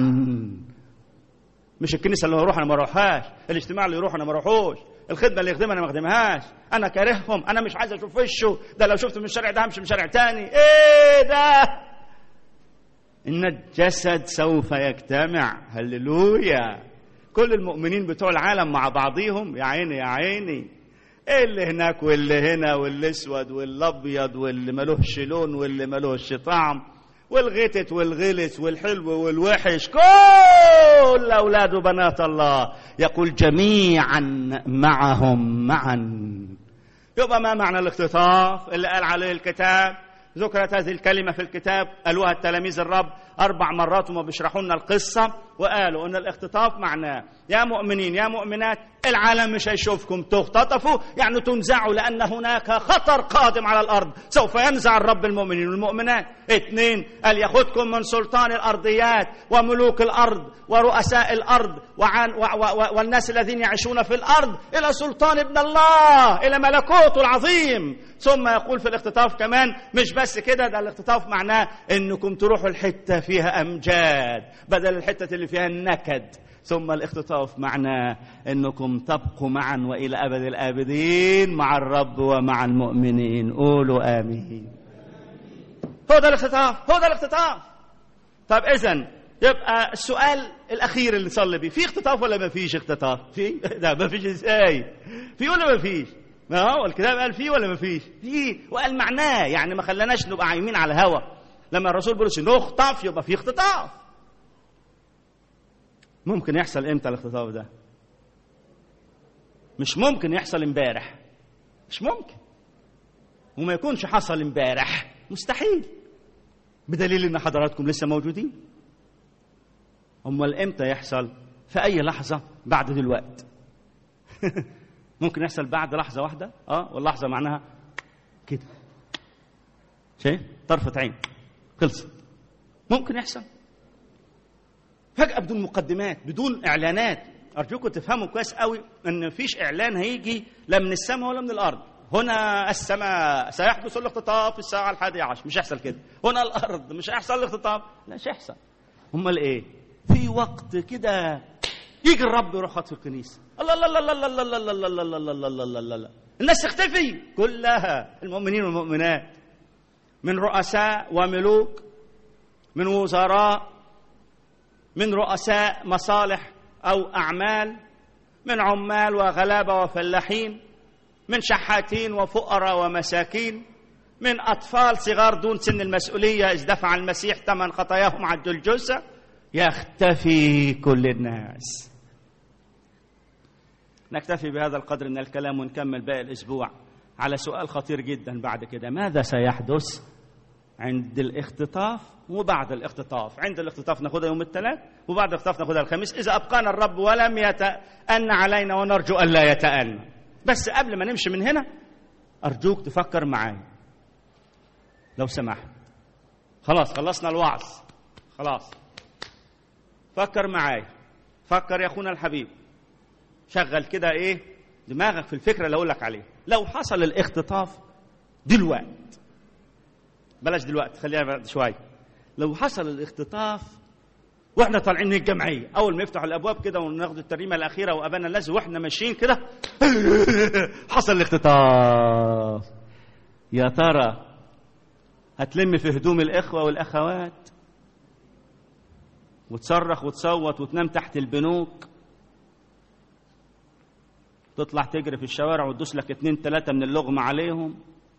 مش الكنيسه اللي هروح انا ما اروحهاش الاجتماع اللي يروح انا ما اروحوش الخدمه اللي يخدمها انا ما اخدمهاش انا كارههم انا مش عايز اشوف وشه ده لو شفت من الشارع ده همشي من شارع تاني ايه ده ان الجسد سوف يجتمع هللويا كل المؤمنين بتوع العالم مع بعضيهم يا عيني يا عيني ايه اللي هناك واللي هنا واللي اسود والابيض واللي ملوش لون واللي ملوش طعم والغتت والغلس والحلو والوحش كل أولاد وبنات الله يقول جميعا معهم معا يبقى ما معنى الاختطاف اللي قال عليه الكتاب ذكرت هذه الكلمة في الكتاب قالوها التلاميذ الرب أربع مرات وما بيشرحوا لنا القصة وقالوا أن الاختطاف معناه يا مؤمنين يا مؤمنات العالم مش هيشوفكم تختطفوا يعني تنزعوا لأن هناك خطر قادم على الأرض سوف ينزع الرب المؤمنين والمؤمنات اثنين قال ياخدكم من سلطان الأرضيات وملوك الأرض ورؤساء الأرض وعن و و والناس الذين يعيشون في الأرض إلى سلطان ابن الله إلى ملكوته العظيم ثم يقول في الاختطاف كمان مش بس كده ده الاختطاف معناه انكم تروحوا الحته فيها امجاد بدل الحته اللي فيها النكد ثم الاختطاف معناه انكم تبقوا معا والى ابد الابدين مع الرب ومع المؤمنين قولوا امين هو ده الاختطاف هو ده الاختطاف طب اذا يبقى السؤال الاخير اللي نصلي بيه في اختطاف ولا ما فيش اختطاف في ده ما فيش ازاي في ولا ما فيش ما هو الكتاب قال فيه ولا ما فيش فيه وقال معناه يعني ما خلاناش نبقى عايمين على الهوا لما الرسول بيقول نخطف يبقى في اختطاف ممكن يحصل امتى الاختطاف ده مش ممكن يحصل امبارح مش ممكن وما يكونش حصل امبارح مستحيل بدليل ان حضراتكم لسه موجودين امال امتى يحصل في اي لحظه بعد دلوقتي ممكن يحصل بعد لحظه واحده اه واللحظه معناها كده شايف طرفه عين خلصت ممكن يحصل فجأة بدون مقدمات بدون إعلانات أرجوكم تفهموا كويس قوي إن مفيش إعلان هيجي لا من السماء ولا من الأرض هنا السماء سيحدث الاختطاف في الساعة الحادية عشر مش هيحصل كده هنا الأرض مش هيحصل الاختطاف لا مش هيحصل أمال إيه في وقت كده يجي الرب يروح في الكنيسة الله الله الله الله الله الله الله الله الله الله الله الله الله الله الناس تختفي كلها المؤمنين والمؤمنات من رؤساء وملوك من وزراء من رؤساء مصالح او اعمال من عمال وغلابه وفلاحين من شحاتين وفقراء ومساكين من اطفال صغار دون سن المسؤوليه اذ دفع المسيح ثمن خطاياهم على الجلجسه يختفي كل الناس نكتفي بهذا القدر من الكلام ونكمل باقي الاسبوع على سؤال خطير جدا بعد كده ماذا سيحدث عند الاختطاف وبعد الاختطاف عند الاختطاف ناخدها يوم الثلاث وبعد الاختطاف ناخدها الخميس إذا أبقانا الرب ولم يتأن علينا ونرجو ألا يتأن بس قبل ما نمشي من هنا أرجوك تفكر معايا لو سمحت خلاص خلصنا الوعظ خلاص فكر معايا فكر يا اخونا الحبيب شغل كده ايه دماغك في الفكره اللي اقول لك عليها لو حصل الاختطاف دلوقتي بلاش دلوقتي خليها بعد شويه لو حصل الاختطاف واحنا طالعين من الجمعيه اول ما يفتحوا الابواب كده وناخد التريمه الاخيره وابانا الذي واحنا ماشيين كده حصل الاختطاف يا ترى هتلم في هدوم الاخوه والاخوات وتصرخ وتصوت وتنام تحت البنوك تطلع تجري في الشوارع وتدوس لك اتنين تلاتة من اللغمة عليهم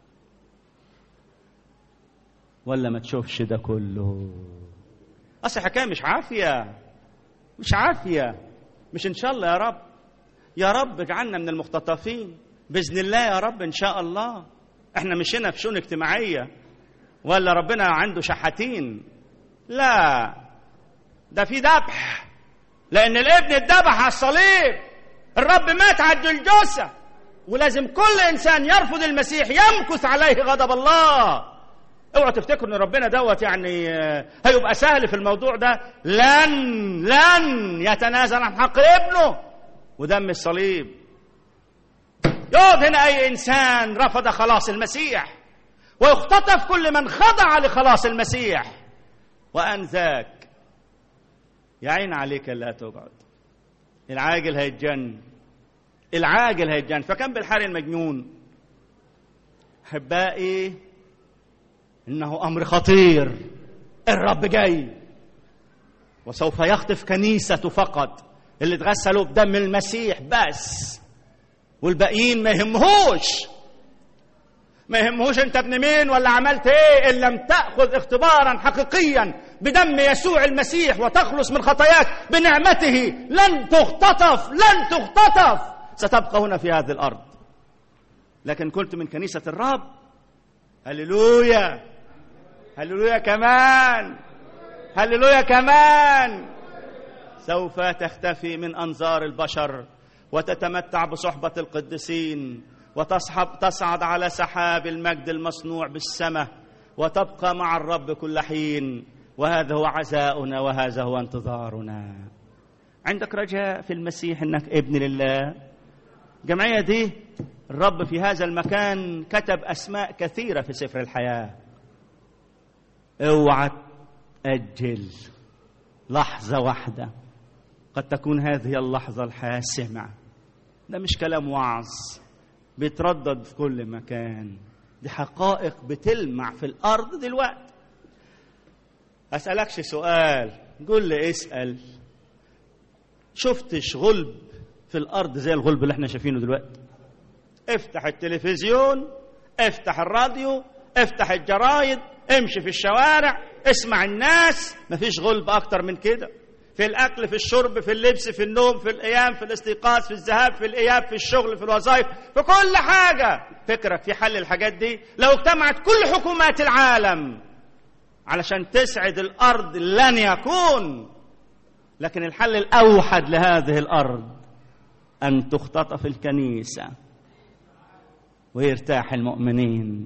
ولا ما تشوفش ده كله أصل حكاية مش عافية مش عافية مش إن شاء الله يا رب يا رب اجعلنا من المختطفين بإذن الله يا رب إن شاء الله احنا مش هنا في شؤون اجتماعية ولا ربنا عنده شحاتين لا ده في ذبح لأن الابن اتذبح على الصليب الرب مات على الجلجسة ولازم كل إنسان يرفض المسيح يمكث عليه غضب الله اوعوا تفتكروا ان ربنا دوت يعني هيبقى سهل في الموضوع ده لن لن يتنازل عن حق ابنه ودم الصليب يقعد هنا اي انسان رفض خلاص المسيح ويختطف كل من خضع لخلاص المسيح وان ذاك يا عين عليك لا تقعد العاجل هيتجن العاجل هيتجن فكان بالحال المجنون احبائي انه امر خطير الرب جاي وسوف يخطف كنيسته فقط اللي اتغسلوا بدم المسيح بس والباقيين ما يهمهوش ما يهمهوش انت ابن مين ولا عملت ايه ان لم تاخذ اختبارا حقيقيا بدم يسوع المسيح وتخلص من خطاياك بنعمته لن تختطف لن تختطف ستبقى هنا في هذه الارض لكن كنت من كنيسه الرب هللويا هللويا كمان هللويا كمان سوف تختفي من انظار البشر وتتمتع بصحبه القديسين وتصحب تصعد على سحاب المجد المصنوع بالسماء وتبقى مع الرب كل حين وهذا هو عزاؤنا وهذا هو انتظارنا عندك رجاء في المسيح انك ابن لله الجمعيه دي الرب في هذا المكان كتب اسماء كثيره في سفر الحياه اوعى تاجل لحظه واحده قد تكون هذه اللحظه الحاسمه ده مش كلام وعظ بيتردد في كل مكان دي حقائق بتلمع في الارض دلوقتي اسالكش سؤال قول لي اسال شفتش غلب في الارض زي الغلب اللي احنا شايفينه دلوقتي افتح التلفزيون افتح الراديو افتح الجرايد امشي في الشوارع اسمع الناس مفيش غلب اكتر من كده في الاكل في الشرب في اللبس في النوم في القيام في الاستيقاظ في الذهاب في الاياب في الشغل في الوظائف في كل حاجه فكرك في حل الحاجات دي لو اجتمعت كل حكومات العالم علشان تسعد الارض لن يكون لكن الحل الاوحد لهذه الارض ان تختطف الكنيسه ويرتاح المؤمنين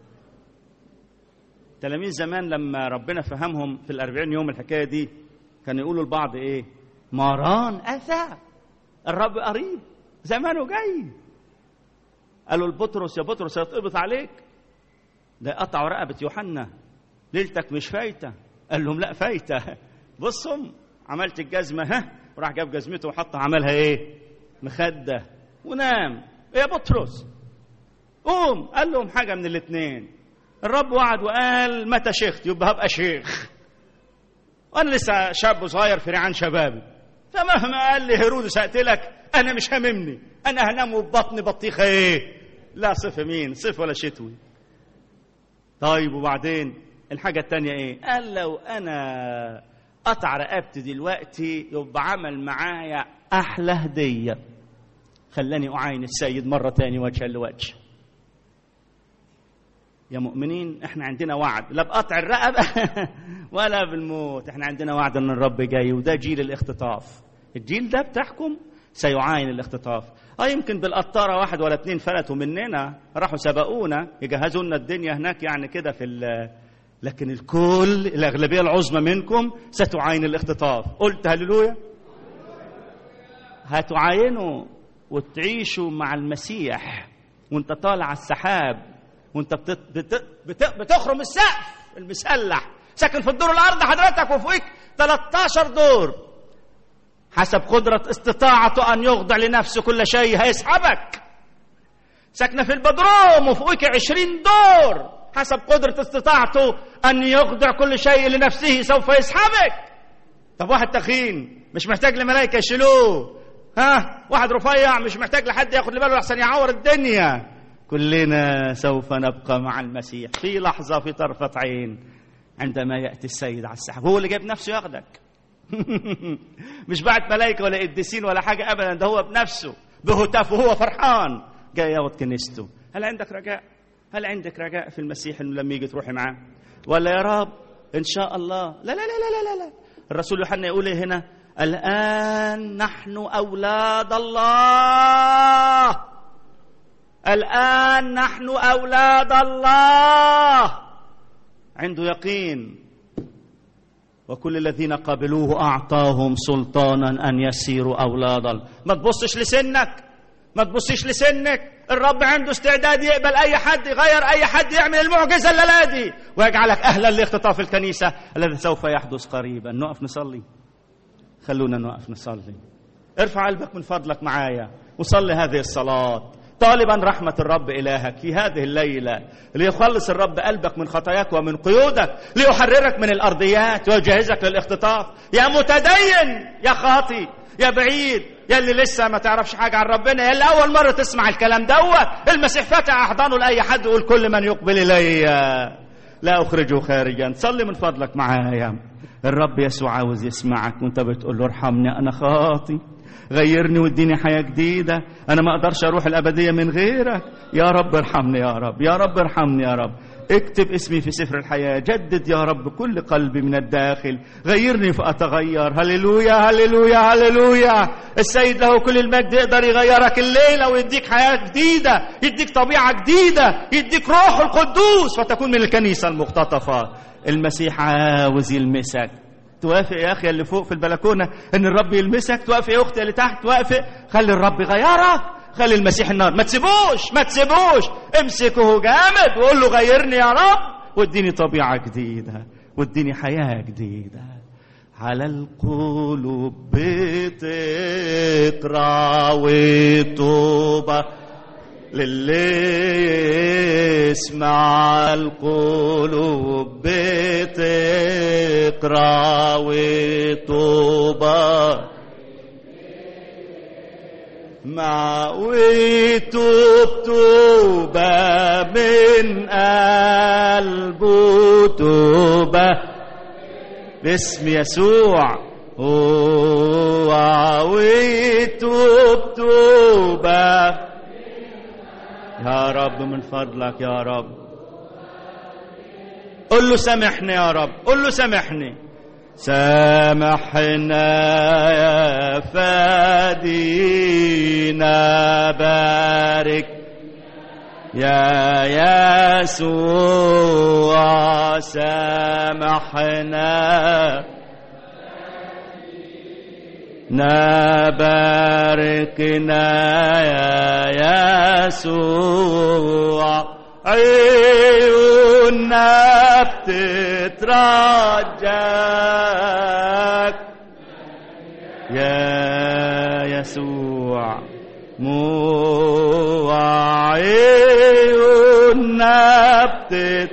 تلاميذ زمان لما ربنا فهمهم في الأربعين يوم الحكاية دي كانوا يقولوا لبعض إيه ماران أتى الرب قريب زمانه جاي قالوا لبطرس يا بطرس هيتقبض عليك ده قطعوا رقبة يوحنا ليلتك مش فايتة قال لهم لا فايتة بصوا عملت الجزمة ها وراح جاب جزمته وحطها عملها ايه مخدة ونام يا بطرس قوم قال لهم حاجة من الاثنين الرب وعد وقال متى شيخت يبقى هبقى شيخ وانا لسه شاب صغير في ريعان شبابي فمهما قال لي هيرودس اقتلك انا مش هاممني انا هنام وبطني بطيخه ايه لا صيف مين صيف ولا شتوي طيب وبعدين الحاجه التانية ايه قال لو انا قطع رقبتي دلوقتي يبقى عمل معايا احلى هديه خلاني اعاين السيد مره تاني وجها لوجه يا مؤمنين احنا عندنا وعد لا بقطع الرقبة ولا بالموت احنا عندنا وعد ان الرب جاي وده جيل الاختطاف الجيل ده بتاعكم سيعاين الاختطاف اه يمكن بالقطارة واحد ولا اتنين فلتوا مننا راحوا سبقونا يجهزوا لنا الدنيا هناك يعني كده في ال- لكن الكل الأغلبية العظمى منكم ستعاين الاختطاف قلت هللويا هتعاينوا وتعيشوا مع المسيح وانت طالع على السحاب وانت بت... بت... بت... بتخرم السقف المسلح ساكن في الدور الارض حضرتك وفوقك 13 دور حسب قدرة استطاعته أن يخضع لنفسه كل شيء هيسحبك ساكنة في البدروم وفوقك عشرين دور حسب قدرة استطاعته أن يخضع كل شيء لنفسه سوف يسحبك طب واحد تخين مش محتاج لملائكة يشيلوه ها واحد رفيع مش محتاج لحد ياخد باله احسن يعور الدنيا كلنا سوف نبقى مع المسيح في لحظة في طرفة عين عندما يأتي السيد على السحاب هو اللي جايب نفسه ياخدك مش بعت ملائكة ولا قديسين ولا حاجة أبدا ده هو بنفسه بهتاف وهو فرحان جاي ياخد كنيسته هل عندك رجاء؟ هل عندك رجاء في المسيح انه لما يجي تروحي معاه؟ ولا يا رب ان شاء الله لا لا لا لا لا لا الرسول يوحنا يقول إيه هنا الآن نحن أولاد الله الآن نحن أولاد الله عنده يقين وكل الذين قبلوه أعطاهم سلطانا أن يسيروا أولاد الله ما تبصش لسنك ما تبصش لسنك الرب عنده استعداد يقبل أي حد يغير أي حد يعمل المعجزة الليلة دي ويجعلك أهلا لاختطاف الكنيسة الذي سوف يحدث قريبا نقف نصلي خلونا نقف نصلي ارفع قلبك من فضلك معايا وصلي هذه الصلاة طالبا رحمة الرب إلهك في هذه الليلة ليخلص الرب قلبك من خطاياك ومن قيودك ليحررك من الأرضيات ويجهزك للاختطاف يا متدين يا خاطي يا بعيد يا اللي لسه ما تعرفش حاجة عن ربنا يا اللي أول مرة تسمع الكلام دوت المسيح فتح أحضانه لأي حد يقول كل من يقبل إلي لا أخرجه خارجا صلي من فضلك معايا الرب يسوع عاوز يسمعك وانت بتقول له ارحمني أنا خاطي غيرني واديني حياة جديدة أنا ما أقدرش أروح الأبدية من غيرك يا رب ارحمني يا رب يا رب ارحمني يا رب اكتب اسمي في سفر الحياة جدد يا رب كل قلبي من الداخل غيرني فأتغير هللويا هللويا هللويا السيد له كل المجد يقدر يغيرك الليلة ويديك حياة جديدة يديك طبيعة جديدة يديك روح القدوس فتكون من الكنيسة المختطفة المسيح عاوز يلمسك توافق يا اخي اللي فوق في البلكونه ان الرب يلمسك توافق يا اختي اللي تحت توافق خلي الرب يغيرك خلي المسيح النار ما تسيبوش ما تسيبوش امسكه جامد وقول له غيرني يا رب واديني طبيعه جديده واديني حياه جديده على القلوب بتقرا وتوبه للي يسمع القلوب بتقرا وتوبة مع وتوب توبة من قلبه توبة باسم يسوع هو وتوب توبه يا رب من فضلك يا رب قل له سامحني يا رب قل له سامحني سامحنا يا فادينا بارك يا يسوع سامحنا نباركنا يا يسوع عيوننا بتترجاك يا يسوع مو عيوننا بتت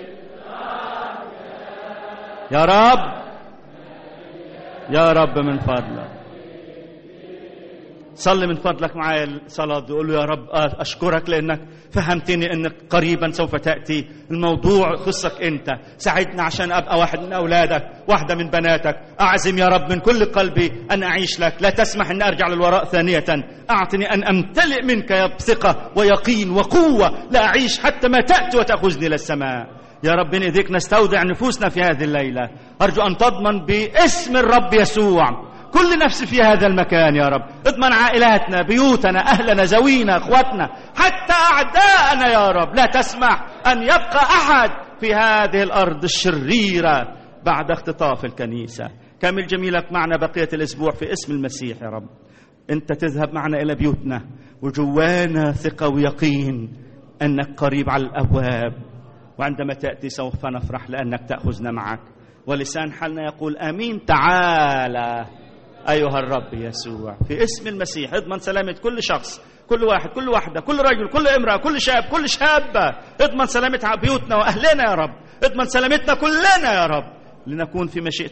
يا رب يا رب من فضلك صلي من فضلك معي الصلاة وقول له يا رب أشكرك لأنك فهمتني أنك قريبا سوف تأتي الموضوع خصك أنت ساعدنا عشان أبقى واحد من أولادك واحدة من بناتك أعزم يا رب من كل قلبي أن أعيش لك لا تسمح أن أرجع للوراء ثانية أعطني أن أمتلئ منك يا بثقة ويقين وقوة لا أعيش حتى ما تأتي وتأخذني للسماء يا رب من إيديك نستودع نفوسنا في هذه الليلة أرجو أن تضمن باسم الرب يسوع كل نفس في هذا المكان يا رب اضمن عائلاتنا بيوتنا أهلنا زوينا أخواتنا حتى أعداءنا يا رب لا تسمح أن يبقى أحد في هذه الأرض الشريرة بعد اختطاف الكنيسة كمل جميلك معنا بقية الأسبوع في اسم المسيح يا رب أنت تذهب معنا إلى بيوتنا وجوانا ثقة ويقين أنك قريب على الأبواب وعندما تأتي سوف نفرح لأنك تأخذنا معك ولسان حالنا يقول امين تعالى ايها الرب يسوع في اسم المسيح اضمن سلامه كل شخص كل واحد كل واحده كل رجل كل امراه كل شاب كل شابه اضمن سلامه بيوتنا واهلنا يا رب اضمن سلامتنا كلنا يا رب لنكون في مشيئه